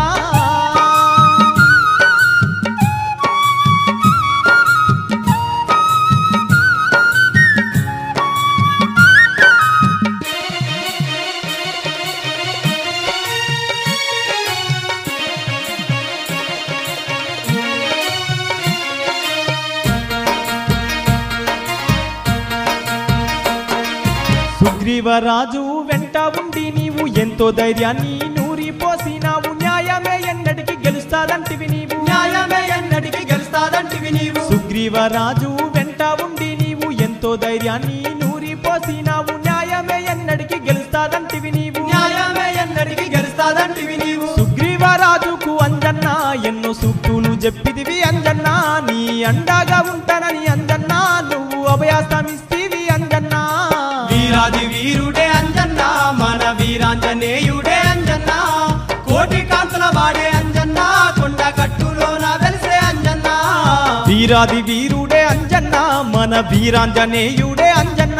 సుగ్రీవరాజు వెంట ఉండి నీవు ఎంతో ధైర్యాన్ని నూరి పోసినావు న్యాయమే ఎన్నటికి గెలుస్తాదంటివి నీవు న్యాయమే ఎన్నటికి గెలుస్తాదంటివి నీవు సుగ్రీవరాజు వెంట ఉండి నీవు ఎంతో ధైర్యాన్ని నూరి పోసినావు న్యాయమే ఎన్నటికి గెలుస్తాదంటివి నీవు న్యాయమే ఎన్నటికి గెలుస్తాదంటివి నీవు సుగ్రీవరాజుకు అంజన్న ఎన్నో సూక్తులు చెప్పిదివి అంజన్న నీ అండగా ఉంటానని అంజన్న నువ్వు అభయాస్తమిస్తీవి అంజన్న వీరాది వీరుడే అంజన్న మన వీరాంజనేయుడే అంజన్న కోటి కాంతుల వాడే అంజన్న కొండ కట్టులోన వెలిసే అంజన్న వీరాది వీరుడే అంజన్న మన వీరాంజనేయుడే అంజన్న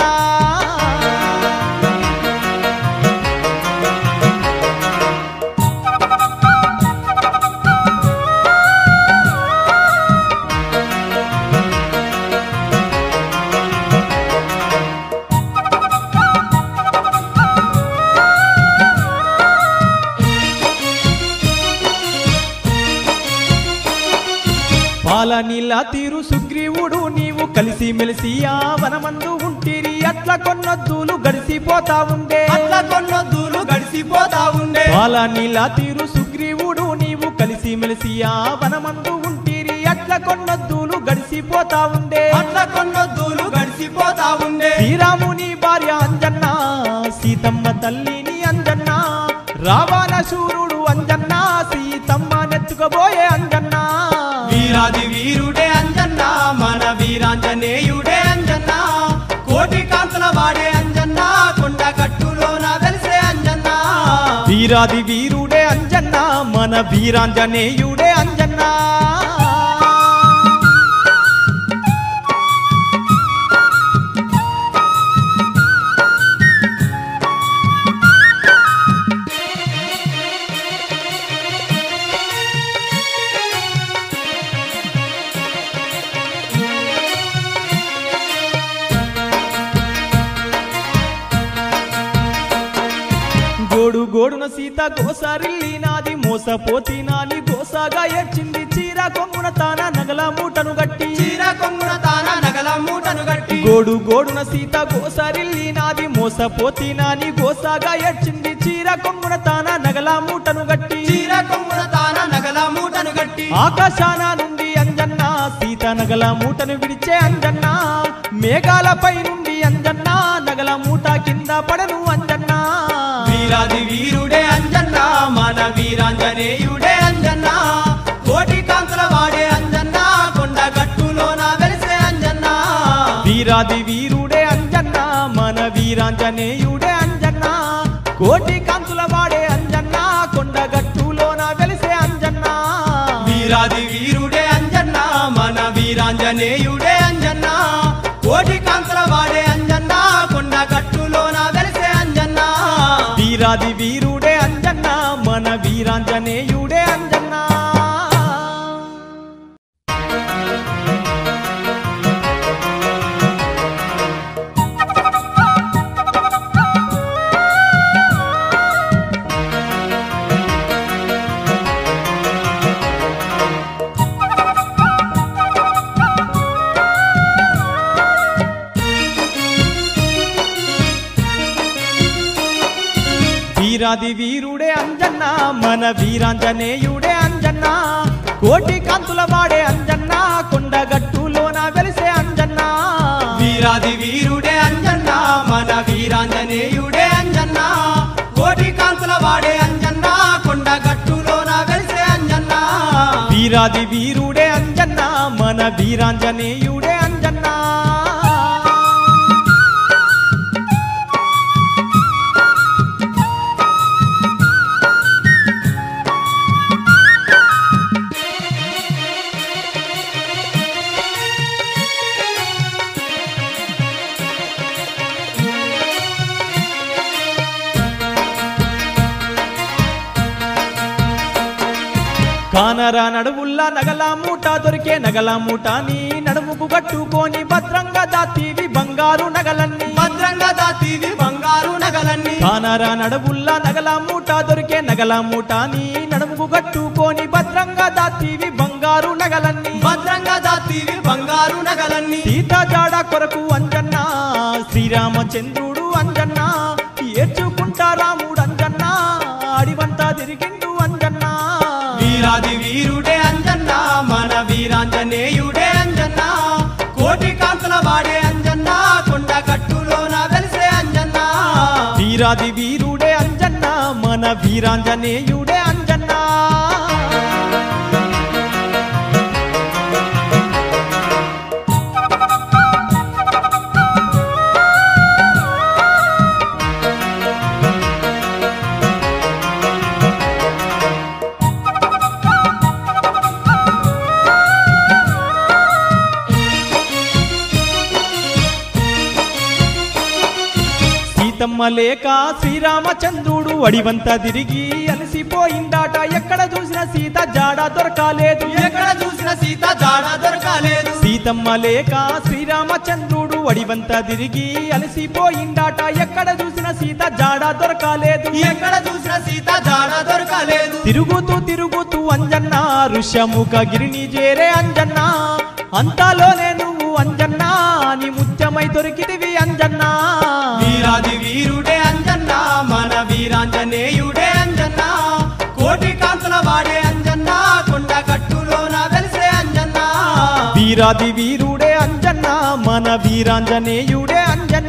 పాలనీలా తీరు సుగ్రీవుడు నీవు కలిసి మెలిసి ఆ వనమందు ఉంటిరి అట్లా కొన్నొద్దులు గడిసిపోతా ఉండే అట్లా కొన్నొద్దులు గడిసిపోతా ఉండే పాలనీలా తీరు సుగ్రీవుడు నీవు కలిసి మెలిసి ఆ వనమందు ఉంటిరి అట్లా కొన్నొద్దులు గడిసిపోతా ఉండే అట్లా కొన్నొద్దులు గడిసిపోతా ఉండే శ్రీరాముని భార్య అంజన్న సీతమ్మ తల్లిని అంజన్న రావణ శూరుడు అంజన్న సీతమ్మ నెత్తుకబోయే అంజన్న వీరాది వీరుడే అంజన్న మన వీరాంజనేయుడే అంజన్న కోటి కాంతుల వాడే అంజన్న కొండ కట్టులోన వెలిసే అంజన్న వీరాది వీరుడే అంజన్న మన వీరాంజనేయుడే అంజన్న గోడున సీత గోసారిల్లి నాది మోసపోతి నాని గోసాగా ఏడ్చింది చీర కొంగున తాన నగల మూటను గట్టి చీర కొంగున తాన నగల మూటను గట్టి గోడు గోడున సీత గోసారిల్లి నాది మోసపోతి నాని గోసాగా ఏడ్చింది చీర కొంగున తాన నగల మూటను గట్టి చీర కొంగున తాన నగల మూటను గట్టి ఆకాశాన నుండి అంజన్న సీత నగల మూటను విడిచే అంజన్న మేఘాలపై నుండి అంజన్న నగల మూట కింద పడను అంజన్న వీరాది వీరుడే అంజన్న మన వీరాంజనేయుడే అంజన్న కోటి కాంతుల వాడే అంజన్న కొండ గట్టులోన వెలిసే అంజన్న వీరాది వీరుడే అంజన్న మన వీరాంజనేయుడే అంజన్న కోటి కాంతుల వాడే అంజన్న కొండగట్టులోన వెలిసే అంజన్న వీరాది వీరుడే అంజన్న మన వీరాంజనేయుడే అంజన్న కోటి కాంతుల వాడే అంజన్న కొండ గట్టులోన వెలిసే అంజన్న వీరాది వీరుడే అంజన్న మన వీరాంజనేయుడే అంజన్న వీరాది వీరుడే అంజన్న మన వీరాంజనేయుడే అంజన్న కోటి కాంతుల వాడే అంజన్న కొండగట్టులోన వెలిసే అంజన్న వీరాది వీరుడే అంజన్న మన వీరాంజనేయుడే అంజన్న కోటి కాంతుల వాడే అంజన్న కొండ గట్టులోన వెలిసే అంజన్న వీరాది వీరుడే అంజన్న మన వీరాంజనేయుడే అంజన్న కానరా నడువుల్లా నగల మూట దొరికే నగల మూట నీ నడుముకు కట్టుకొని భద్రంగా దాతీవి బంగారు నగలన్నీ భద్రంగా దాతీవి బంగారు నగలన్నీ కానరా నడువుల్లా నగల మూట దొరికే నగల మూట నీ నడుముకు కట్టుకొని భద్రంగా దాతీవి బంగారు నగలన్నీ భద్రంగా దాతీవి బంగారు నగలన్నీ సీత జాడ కొరకు అంజన్న శ్రీరామచంద్రుడు అంజన్న ఏడ్చుకుంటా రాముడు అంజన్న అడివంతా తిరిగిండు అంజన్న వీరాది వీరుడే అంజన్న మన వీరాంజనేయుడే అంజన్న కోటి కాంతుల వాడే అంజన్న కొండ గట్టులోన వెలిసే అంజన్న వీరాది వీరుడే అంజన్న మన వీరాంజనేయుడే అంజన్న సీతమ్మ లేక శ్రీరామచంద్రుడు అడివంతా తిరిగి అలసిపోయిందాట ఎక్కడ చూసిన సీత జాడ దొరకాలేదు ఎక్కడ చూసిన సీత జాడ దొరకలేదు సీతమ్మ లేక శ్రీరామచంద్రుడు అడివంతా తిరిగి అలసిపోయిందాట ఎక్కడ చూసిన సీత జాడ దొరకాలేదు ఎక్కడ చూసిన సీత జాడ దొరకలేదు తిరుగుతూ తిరుగుతూ అంజన్న ఋష్యముఖ గిరిని చేరే అంజన్న అంతాలోనే నువ్వు అంజన్న నీ ముత్యమై దొరికితివి అంజన్న వీరాది వీరుడే అంజన్న మన వీరాంజనేయుడే అంజన్న కోటి కాంతుల వాడే అంజన్న కొండ గట్టులోన వెలిసే అంజన్న వీరాది వీరుడే అంజన్న మన వీరాంజనేయుడే అంజన్న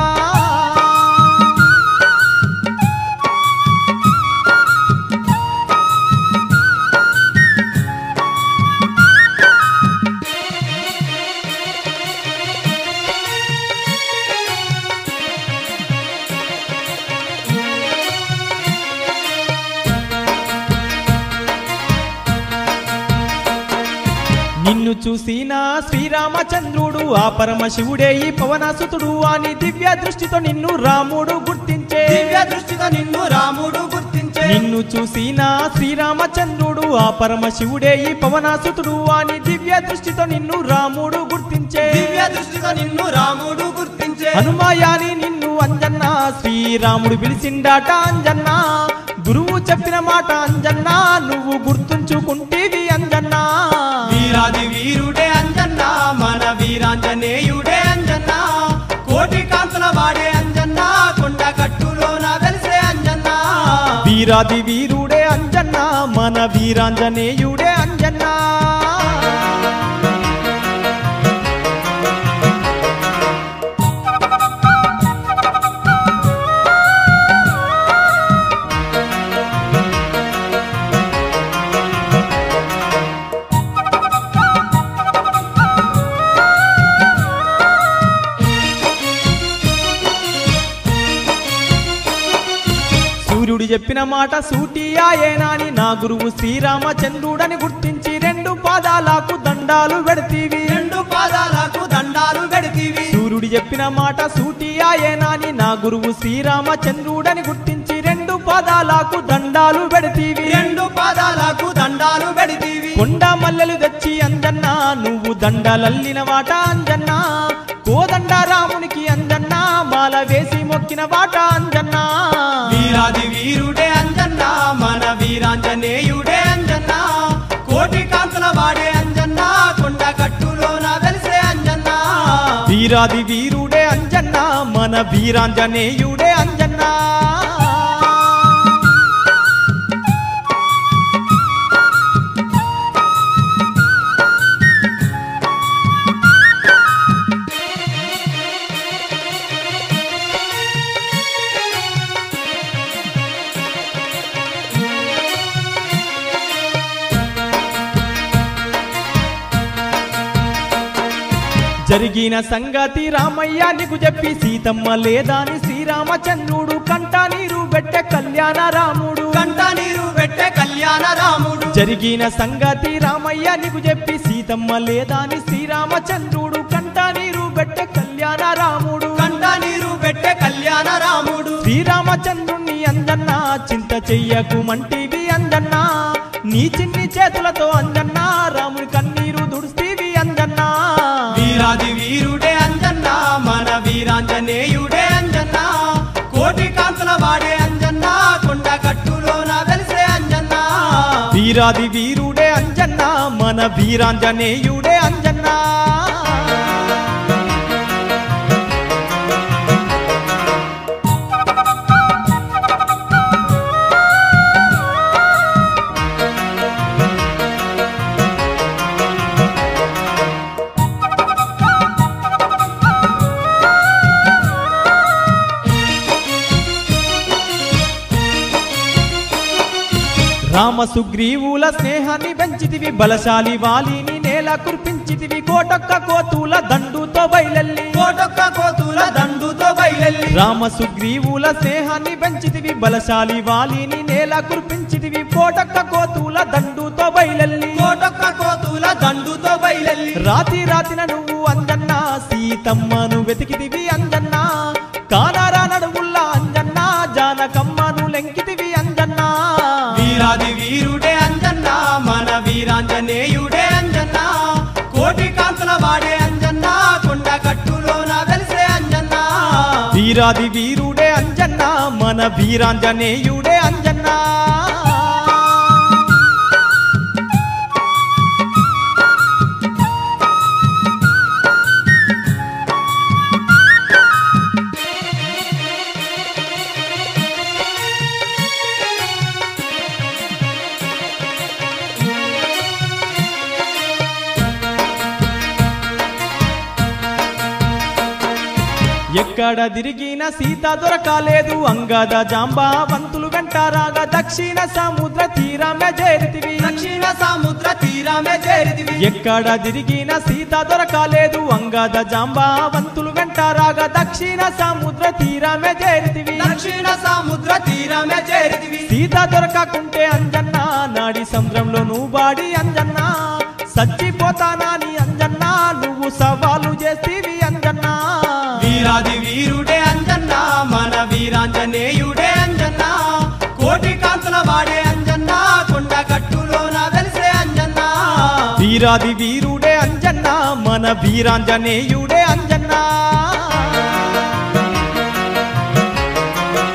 నిన్ను చూసిన శ్రీరామచంద్రుడు ఆ పరమశివుడే ఈ పవనసుతుడు అని దివ్య దృష్టితో నిన్ను రాముడు గుర్తించే దివ్య దృష్టితో నిన్ను రాముడు గుర్తించే నిన్ను చూసిన శ్రీరామచంద్రుడు ఆ పరమశివుడే ఈ పవనాసుతుడు అని దివ్య దృష్టితో నిన్ను రాముడు గుర్తించే దివ్య దృష్టితో నిన్ను రాముడు గుర్తించే హనుమాయాని నిన్ను అంజన్న శ్రీ రాముడు పిలిచిండాట అంజన్న గురువు చెప్పిన మాట అంజన్న నువ్వు గుర్తుంచుకుంటేవి అంజన్న వీరాది వీరుడే అంజన్న మన వీరాంజనేయుడే అంజన్న కోటి కాంతుల వాడే అంజన్న కొండ కట్టులోన వెలిసే అంజన్న వీరాది వీరుడే అంజన్న మన వీరాంజనేయుడే అంజన్న సూర్యుడు చెప్పిన మాట సూటియాయేనాని నా గురువు శ్రీరామచంద్రుడని గుర్తించి రెండు పాదాలకు దండాలు పెడతీవి రెండు పాదాలకు దండాలు పెడితివి సూర్యుడు చెప్పిన మాట సూటియాయేనాని నా గురువు శ్రీరామచంద్రుడని గుర్తించి రెండు పాదాలకు దండాలు పెడతీవి రెండు పాదాలకు దండాలు పెడితివి కొండ మల్లెలు తెచ్చి అంజన్న నువ్వు దండలల్లిన వాట అంజన్న కోదండ రామునికి అంజన్న మాల వేసి మొక్కిన వాట అంజన్న వీరాది వీరుడే అంజన్న మన వీరాంజనేయుడే అంజన్న కోటి కాంతుల వాడే అంజన్న కొండ కట్టులోన వెలిసే అంజన్న వీరాది వీరుడే అంజన్న మన వీరాంజనేయుడే అంజన్న జరిగిన సంగతి రామయ్య నీకు చెప్పి సీతమ్మ లేదాని శ్రీరామచంద్రుడు కంట నీరు పెట్టే కళ్యాణ రాముడు కంట నీరు పెట్టే కళ్యాణ రాముడు జరిగిన సంగతి రామయ్య నీకు చెప్పి సీతమ్మ లేదాని శ్రీరామచంద్రుడు కంట నీరు పెట్టే కళ్యాణ రాముడు కంట నీరు పెట్టే కళ్యాణ రాముడు శ్రీరామచంద్రుణ్ణి అంజన్న చింత చెయ్యకు మంటివి అంజన్న నీ చిన్ని చేతులతో అంజన్న రాముని కన్నీరు దుడుస్తీవి అంజన్న వీరాది వీరుడే అంజన్న మన వీరాంజనేయుడే అంజన్న కోటి కాంతుల వాడే అంజన్న కొండ కట్టులోన వెలిసే అంజన్న వీరాది వీరుడే అంజన్న మన వీరాంజనేయుడే అంజన్న రామ సుగ్రీవుల స్నేహాన్ని పెంచితివి బలశాలి వాలిని నేల కుర్పించితివి కోటొక్క కోతుల దండుతో బయలెల్లి కోటొక్క కోతుల దండుతో బయలెల్లి రామ సుగ్రీవుల స్నేహాన్ని పెంచితివి బలశాలి వాలిని నేల కుర్పించితివి కోటొక్క కోతుల దండుతో బయలెల్లి కోటొక్క కోతుల దండుతో బయలెల్లి రాతి రాతిన నువ్వు అంజన్న సీతమ్మను వెతికితివి అంజన్న కానారా నడువుల్లా అంజన్న జానకమ్మను లెంకితివి అంజన్న వీరాది వీరుడే అంజన్న మన వీరాంజనేయుడే అంజన్న కోటి కాంతుల వాడే అంజన్న కొండ కట్టులోన వెలిసే అంజన్న వీరాది వీరుడే అంజన్న మన వీరాంజనేయుడే అంజన్న ఎక్కడ తిరిగిన సీత దొరకాలేదు అంగద జాంబావంతులు వెంటారాగా దక్షిణ సముద్ర తీరమే చేరితివి దక్షిణ సముద్ర తీరమే చేరితివి ఎక్కడ తిరిగిన సీత దొరకాలేదు అంగద జాంబావంతులు వెంటారాగా దక్షిణ సముద్ర తీరమే చేరితివి దక్షిణ సముద్ర తీరమే చేరితివి సీత దొరకకుంటే అంజన్న నాడి సముద్రంలో నువ్వు బాడి అంజన్న సచ్చిపోతానాని అంజన్న నువ్వు సవాలు చేస్తీవి అంజన్న వీరాది వీరుడే అంజన్న మన వీరాంజనేయుడే అంజన్న కోటి కాంతుల వాడే అంజన్న కొండ కట్టులోన వెలిసే అంజన్న వీరాది వీరుడే అంజన్న మన వీరాంజనేయుడే అంజన్న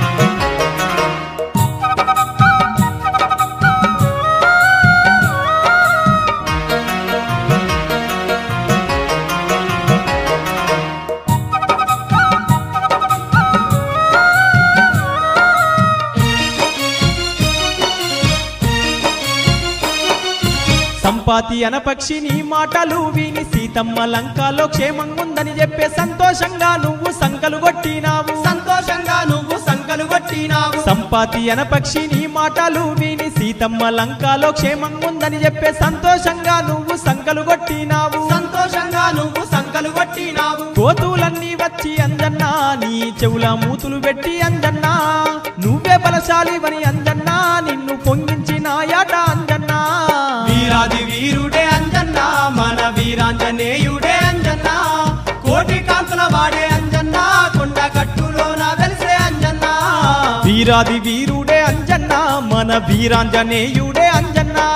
సంపాతి అన పక్షి నీ మాటలు విని సీతమ్మ లంకాలో క్షేమంగుందని చెప్పే సంతోషంగా నువ్వు సంకలు కొట్టినావు సంతోషంగా నువ్వు సంకలు కొట్టినావు సంపాతి అన పక్షి నీ మాటలు విని సీతమ్మ లంకాలో క్షేమంగుందని చెప్పే సంతోషంగా నువ్వు సంకలు కొట్టినావు సంతోషంగా నువ్వు సంకలు కొట్టినావు కోతులన్నీ వచ్చి అంజన్నా నీ చెవుల మూతులు పెట్టి అంజన్నా నువ్వే బలశాలివని అంజన్నా నిన్ను పొంగించిన యాట అంజన్నా వీరాది వీరుడే అంజన్న మన వీరాంజనేయుడే అంజన్న కోటి కాంతుల వాడే అంజన్న కొండ కట్టులోన వెలిసే అంజన్న వీరాది వీరుడే అంజన్నా మన వీరాంజనేయుడే అంజన్నా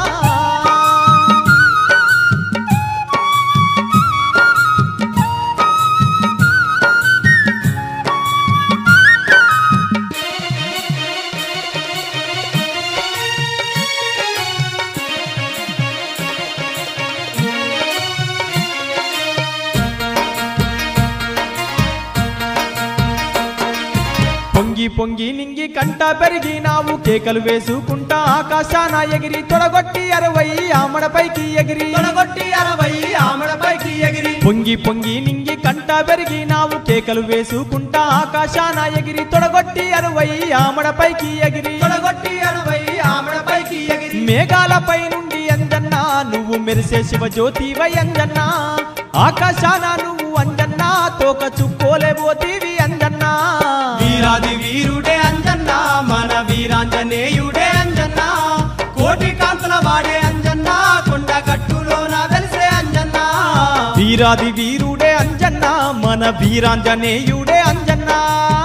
పొంగి పొంగి నింగి కంట పెరిగినావు కేకలు వేసుకుంటా ఆకాశాన ఎగిరి తొడగొట్టి అరవై ఆమడపైకి ఎగిరి తొడగొట్టి అరవై ఆమడపైకి ఎగిరి పొంగి పొంగి నింగి కంట పెరిగినావు కేకలు వేసుకుంటా ఆకాశాన ఎగిరి తొడగొట్టి అరవై ఆమడపైకి ఎగిరి తొడగొట్టి అరవై ఆమడపైకి ఎగిరి మేఘాలపై నుండి అంజన్నా నువ్వు మెరిసే శివజ్యోతివై అంజన్నా ఆకాశాన నువ్వు అంజన్నా తోక చుక్కోలేబోతీవి అంజన్నా వీరాది వీరుడే అంజన్న మన వీరాంజనేయుడే అంజన్న కోటి కాంతుల వాడే అంజన్న కొండ కట్టులోన వెలిసే అంజన్న వీరాది వీరుడే అంజన్నా మన వీరాంజనేయుడే అంజన్నా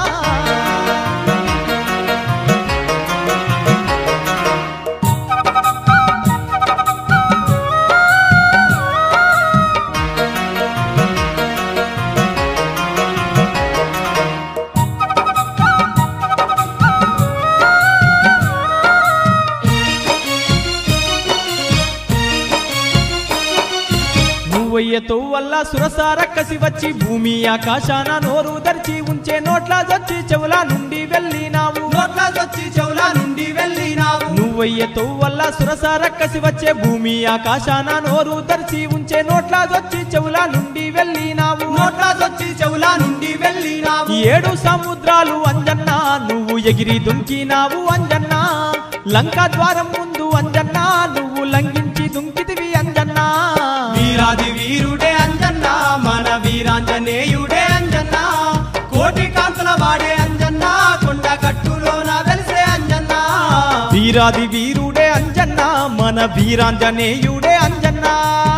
నువ్వయ్యతో వల్ల సురసార కసి వచ్చి భూమి ఆకాశాన నోరు దర్చి ఉంచే నోట్ల జొచ్చి చెవుల నుండి వెళ్ళినావు నోట్ల వచ్చి చెవుల నుండి వెళ్ళినావు నువ్వయ్యతో వల్ల సురసార కసి వచ్చే భూమి ఆకాశాన నోరు దర్చి ఉంచే నోట్ల జొచ్చి చెవుల నుండి వెళ్ళినావు నోట్ల వచ్చి చెవుల నుండి వెళ్ళినావు ఏడు సముద్రాలు అంజన్నా నువ్వు ఎగిరి దుంకినావు అంజన్నా లంకా ద్వారం ముందు అంజన్నా నువ్వు లంఘించి దుంకితివి అంజన్నా వీరాది వీరుడే అంజన్న మన వీరాంజనేయుడే అంజన్న కోటి కాంతుల వాడే అంజన్న కొండ కట్టులోన వెలిసే అంజన్న వీరాది వీరుడే అంజన్నా మన వీరాంజనేయుడే అంజన్నా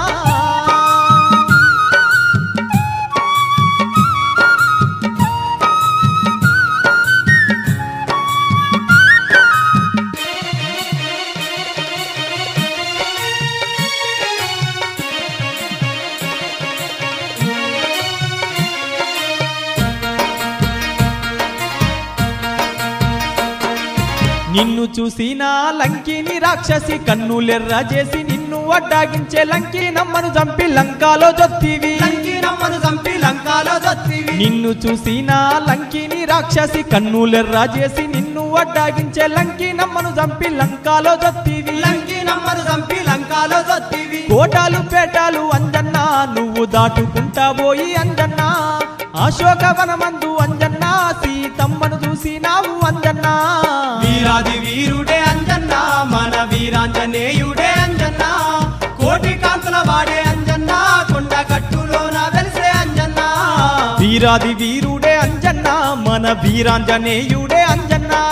నిన్ను చూసిన లంకిని రాక్షసి కన్నులెర్ర చేసి నిన్ను అడ్డాగించే లంకి నమ్మను చంపి లంకాలో జొత్తివి లంకి నమ్మను చంపి లంకాలో జొత్తివి నిన్ను చూసిన లంకిని రాక్షసి కన్నులెర్ర చేసి నిన్ను అడ్డాగించే లంకి నమ్మను చంపి లంకాలో జొత్తివి లంకి నమ్మను చంపి లంకాలో జొత్తివి కోటాలు పేటాలు అంజన్నా నువ్వు దాటుకుంటా పోయి అంజన్నా అశోకవనమందు అంజన్నా సీతమ్మను చూసినావు అంజన్నా వీరాది వీరుడే అంజన్న మన వీరాంజనేయుడే అంజన్న కోటి కాంతుల వాడే అంజన్న కొండ కట్టులోన వెలిసే అంజన్న వీరాది వీరుడే అంజన్నా మన వీరాంజనేయుడే అంజన్నా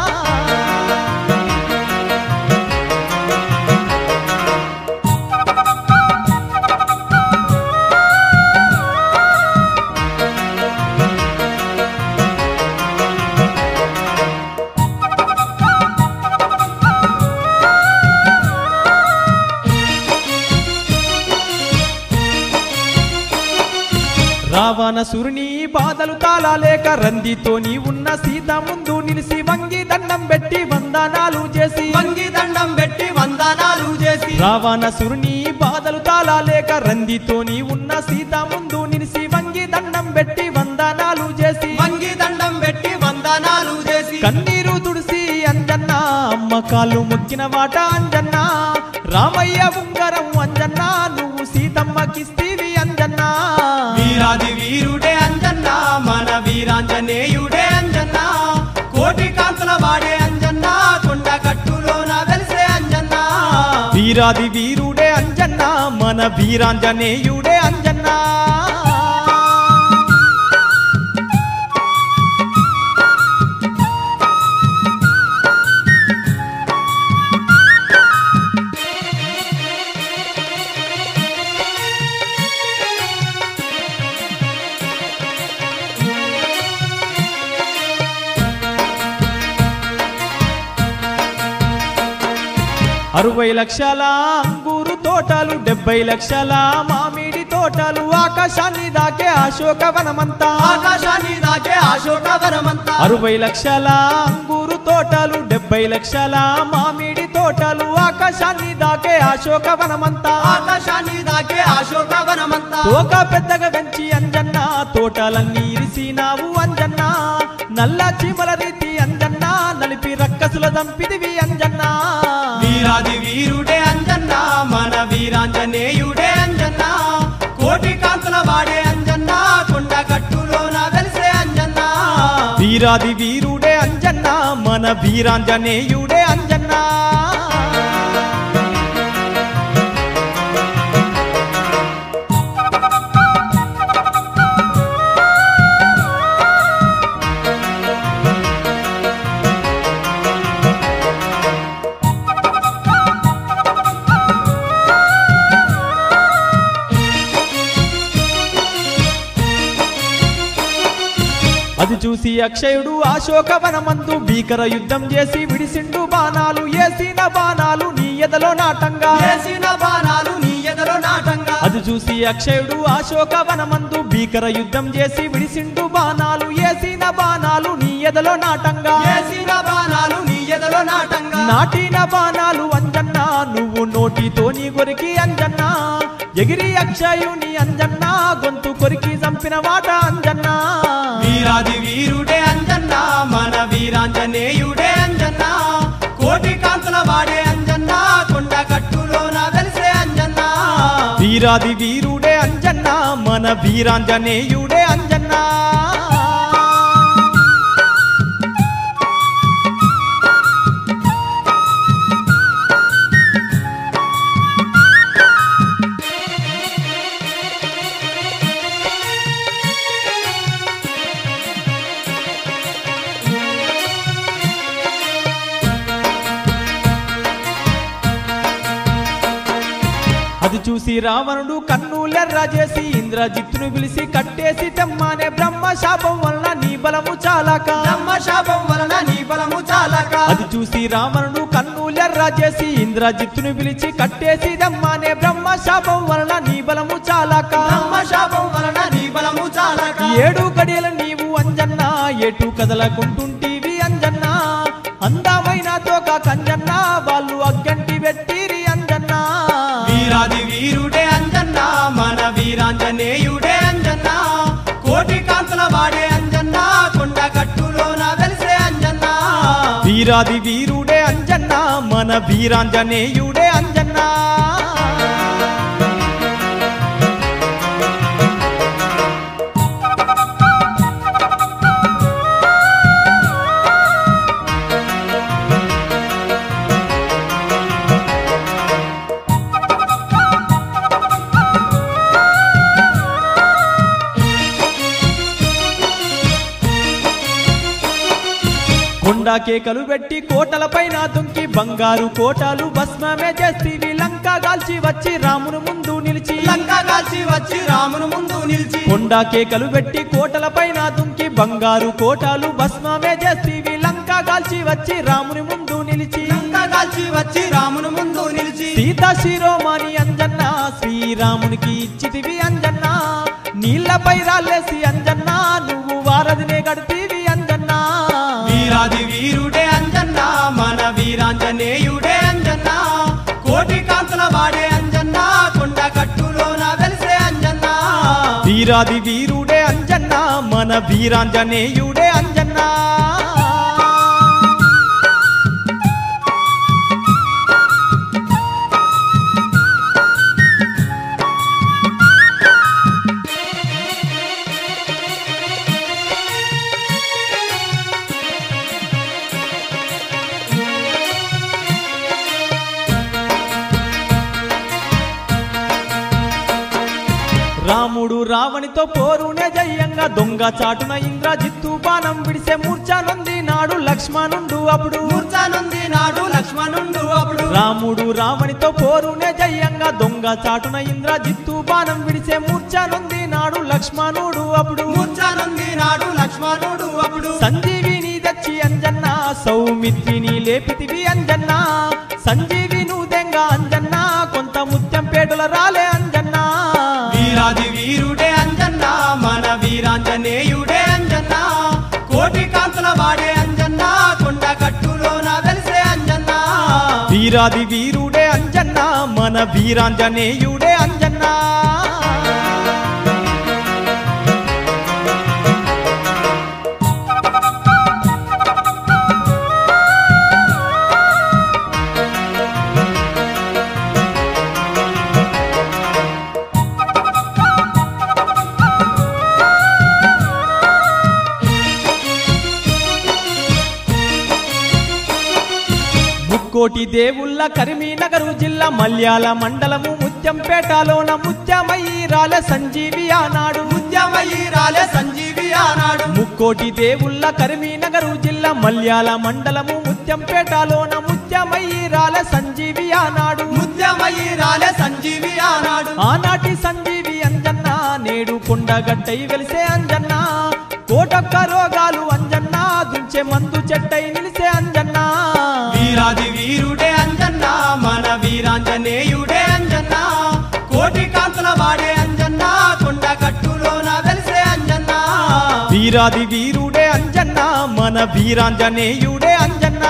రావణసురుని బాధలు తాళలేక రందితోని ఉన్న సీత ముందు నిలిసి వంగి దండం పెట్టి వందనాలు చేసి వంగి దండం పెట్టి వందనాలు చేసి రావణసురుని బాధలు తాళలేక రందితోని ఉన్న సీత ముందు నిలిసి వంగి దండం పెట్టి వందనాలు చేసి వంగి దండం పెట్టి వందనాలు చేసి కన్నీరు తుడిసి అంజన్న అమ్మ కాళ్ళు మొక్కిన వాట అంజన్న రామయ్య ఉంగరం వీరాది వీరుడే అంజన్న మన వీరాంజనేయుడే అంజన్నా అరవై లక్షల అంగూరు తోటలు డెబ్బై లక్షల మామిడి తోటలు ఆకాశాన్ని దాకే అశోకవనమంతా ఆకాశాన్ని దాకే అశోకవనమంతా అరవై లక్షల అంగూరు తోటలు డెబ్బై లక్షల మామిడి తోటలు ఆకాశాన్ని దాకే అశోకవనమంతా ఆకాశాన్ని దాకే అశోకవనమంతా తోక పెద్దగా పెంచి అంజన్న తోటలన్నీ ఇరిసినావు అంజన్న నల్ల చీమల రీతి అంజన్న నలిపి రక్కసుల దంపిదివి అంజన్న వీరాది వీరుడే అంజన్న మన వీరాంజనేయుడే అంజన్న కోటి కాంతుల వాడే అంజన్న కొండ గట్టులోన వెలిసే అంజన్న వీరాది వీరుడే అంజన్న మన వీరాంజనేయుడే అంజన్న అది చూసి అక్షయుడు అశోకవనమందు భీకర యుద్ధం చేసి విడిసిండు బాణాలు ఏసిన బాణాలు నీ ఎదలో నాటంగా వేసిన బాణాలు నీ ఎదలో నాటంగా అది చూసి అక్షయుడు అశోకవనమందు భీకర యుద్ధం చేసి విడిసిండు బాణాలు ఏసిన బాణాలు నీ ఎదలో నాటంగా వేసిన బాణాలు నీ ఎదలో నాటంగా నాటిన బాణాలు అంజన్న నువ్వు నోటితో నీ కొరికి అంజన్న ఎగిరి అక్షయుని అంజన్న గొంతు కొరికి చంపిన వాట అంజన్న వీరాది వీరుడే అంజన్న మన వీరాంజనేయుడే అంజన్న కోటి కాంతుల వాడే అంజన్న కొండ గట్టులోన వెలిసే అంజన్న వీరాది వీరుడే అంజన్న మన వీరాంజనేయుడే అంజన్న అది చూసి రావణుడు కన్నులెర్ర చేసి ఇంద్రజిత్తును పిలిచి కట్టేసి తెమ్మానే బ్రహ్మ శాపం వలన నీ బలము చాలాక బ్రహ్మ శాపం వలన నీ బలము చాలక అది చూసి రావణుడు కన్నులెర్ర చేసి ఇంద్రజిత్తును పిలిచి కట్టేసి తెమ్మానే బ్రహ్మ శాపం వలన నీ బలము చాలాక బ్రహ్మ శాపం వలన నీ బలము చాలక ఏడు గడియల నీవు అంజన్న ఎటు కదలకుంటుంటివి అంజన్న అందమైన తోక కంజన్న వాళ్ళు అగ్గంటి పెట్టిరి అంజన్న వీరాది వీరుడే అంజన్న మన వీరాంజనేయుడే అంజన్న కోటి కాంతుల వాడే అంజన్న కొండ గట్టులోన వెలిసే అంజన్న వీరాది వీరుడే అంజన్న మన వీరాంజనేయుడే అంజన్న కొండ కేకలు పెట్టి కోటల పైన దుంకి బంగారు కోటలు భస్మమే చేస్తీవి లంక గాల్చి వచ్చి రామును ముందు నిలిచి లంక కాల్చి వచ్చి రామును ముందు నిలిచి కొండ కేకలు పెట్టి కోటల పైన దుంకి బంగారు కోటలు భస్మమే చేస్తీవి లంక గాల్చి వచ్చి రాముని ముందు నిలిచి లంక కాల్చి వచ్చి రామును ముందు నిలిచి సీతా శిరోమణి అంజన్న శ్రీరామునికి ఇచ్చితివి అంజన్న నీళ్లపై రాళ్ళేసి అంజన్న నువ్వు వారధినే గడితీవి అంజన్న వీరాది వీరుడే అంజన్న మన వీరాంజనేయుడే అంజన్న కోటి కాంతుల వాడే అంజన్న కొండ గట్టులోన వెలిసే అంజన్న వీరాది వీరుడే అంజన్న మన వీరాంజనేయుడే అంజన్న రావణునితో పోరునే జయంగా దొంగ చాటున ఇంద్రజిత్తు బాణం విడిసే మూర్ఛానుంది నాడు లక్ష్మణుండు అప్పుడు మూర్ఛానుంది నాడు లక్ష్మణుండు అప్పుడు రాముడు రావణితో పోరునే జయంగా దొంగ చాటున ఇంద్రజిత్తు బాణం విడిసే మూర్ఛానుంది నాడు లక్ష్మణుడు అప్పుడు మూర్ఛానుంది నాడు లక్ష్మణుడు అప్పుడు సంజీవిని తెచ్చి అంజన్న సౌమిత్రిని లేపితివి అంజన్న సంజీవిను దెంగ అంజన్న కొంత ముత్యం పేటల రాలే అంజన్న వీరాది వీరుడే అంజన్న మన వీరాంజనేయుడే అంజన్న కోటి కాంతుల వాడే అంజన్న కొండ కట్టులోన వెలిసే అంజన్న వీరాది వీరుడే అంజన్న మన వీరాంజనేయుడే అంజన్న ముక్కోటి దేవుళ్ళ కరీంనగర్ జిల్లా మల్యాల మండలము ముత్యంపేటలోన ముత్యమయ్యి రాలే సంజీవి ఆనాడు ముత్యమయ్యి రాలే సంజీవి ఆనాడు ముక్కోటి దేవుళ్ళ కరీంనగర్ జిల్లా మల్యాల మండలము ముత్యంపేటలోన ముత్యమయ్యి రాలే సంజీవి ఆనాడు ముత్యమయ్యి రాలే సంజీవి ఆనాడు ఆనాటి సంజీవి అంజన్న నేడు కొండగట్టై వెలిసే అంజన్న కోటొక్క రోగాలు అంజన్న దుంచే మందు చెట్టై నిలిసే అంజన్న వీరాది వీరుడే అంజన్న మన వీరాంజనేయుడే అంజన్న కోటి కాంతుల వాడే అంజన్న కొండ కట్టులోన వెలిసే అంజన్న వీరాది వీరుడే అంజన్న మన వీరాంజనేయుడే అంజన్న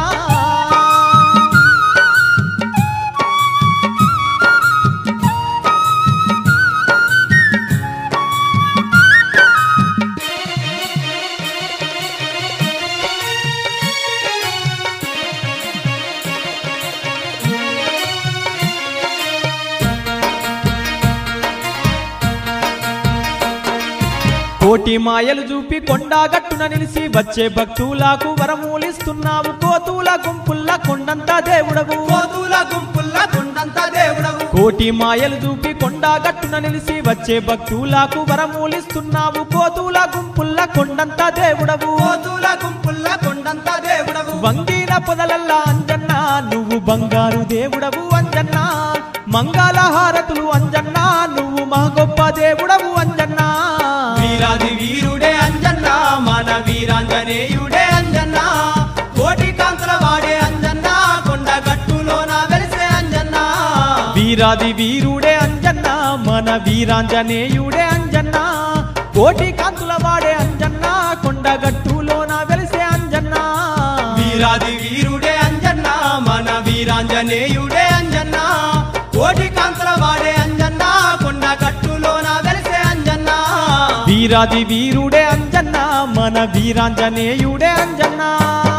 కోటి మాయలు చూపి కొండాగట్టున నిలిసి వచ్చే భక్తులకు వరమూలిస్తున్నావు కోతుల గుంపుల్ల కొండంతా దేవుడవు కోతుల గుంపుల్ల కొండంత దేవుడవు కోటి మాయలు చూపి కొండాగట్టున నిలిసి వచ్చే భక్తులకు వరమూలిస్తున్నావు కోతుల గుంపుల్ల కొండంతా దేవుడవు కోతుల గుంపుల్ల కొండంత దేవుడవు వంగిన పొదలల్లా అంజన్న నువ్వు బంగారు దేవుడవు అంజన్న మంగళ హారతులు అంజన్న నువ్వు మా గొప్ప దేవుడవు అంజన్న వీరాది వీరుడే అంజన్న మన వీరాంజనేయుడే అంజన్న కోటి కాంతుల వాడే అంజన్న కొండ గట్టులోన వెలిసే అంజన్న వీరాది వీరుడే అంజన్న మన వీరాంజనేయుడే అంజన్న కోటి కాంతుల వాడే అంజన్న కొండగట్టులోన వెలిసే అంజన్న వీరాది వీరుడే అంజన్న మన వీరాంజనేయుడే అంజన్న కోటి కాంతుల వాడే అంజన్న కొండ గట్టులోన వెలిసే అంజన్న వీరాది వీరుడే అంజన్న మన వీరాంజనేయుడే అంజన్న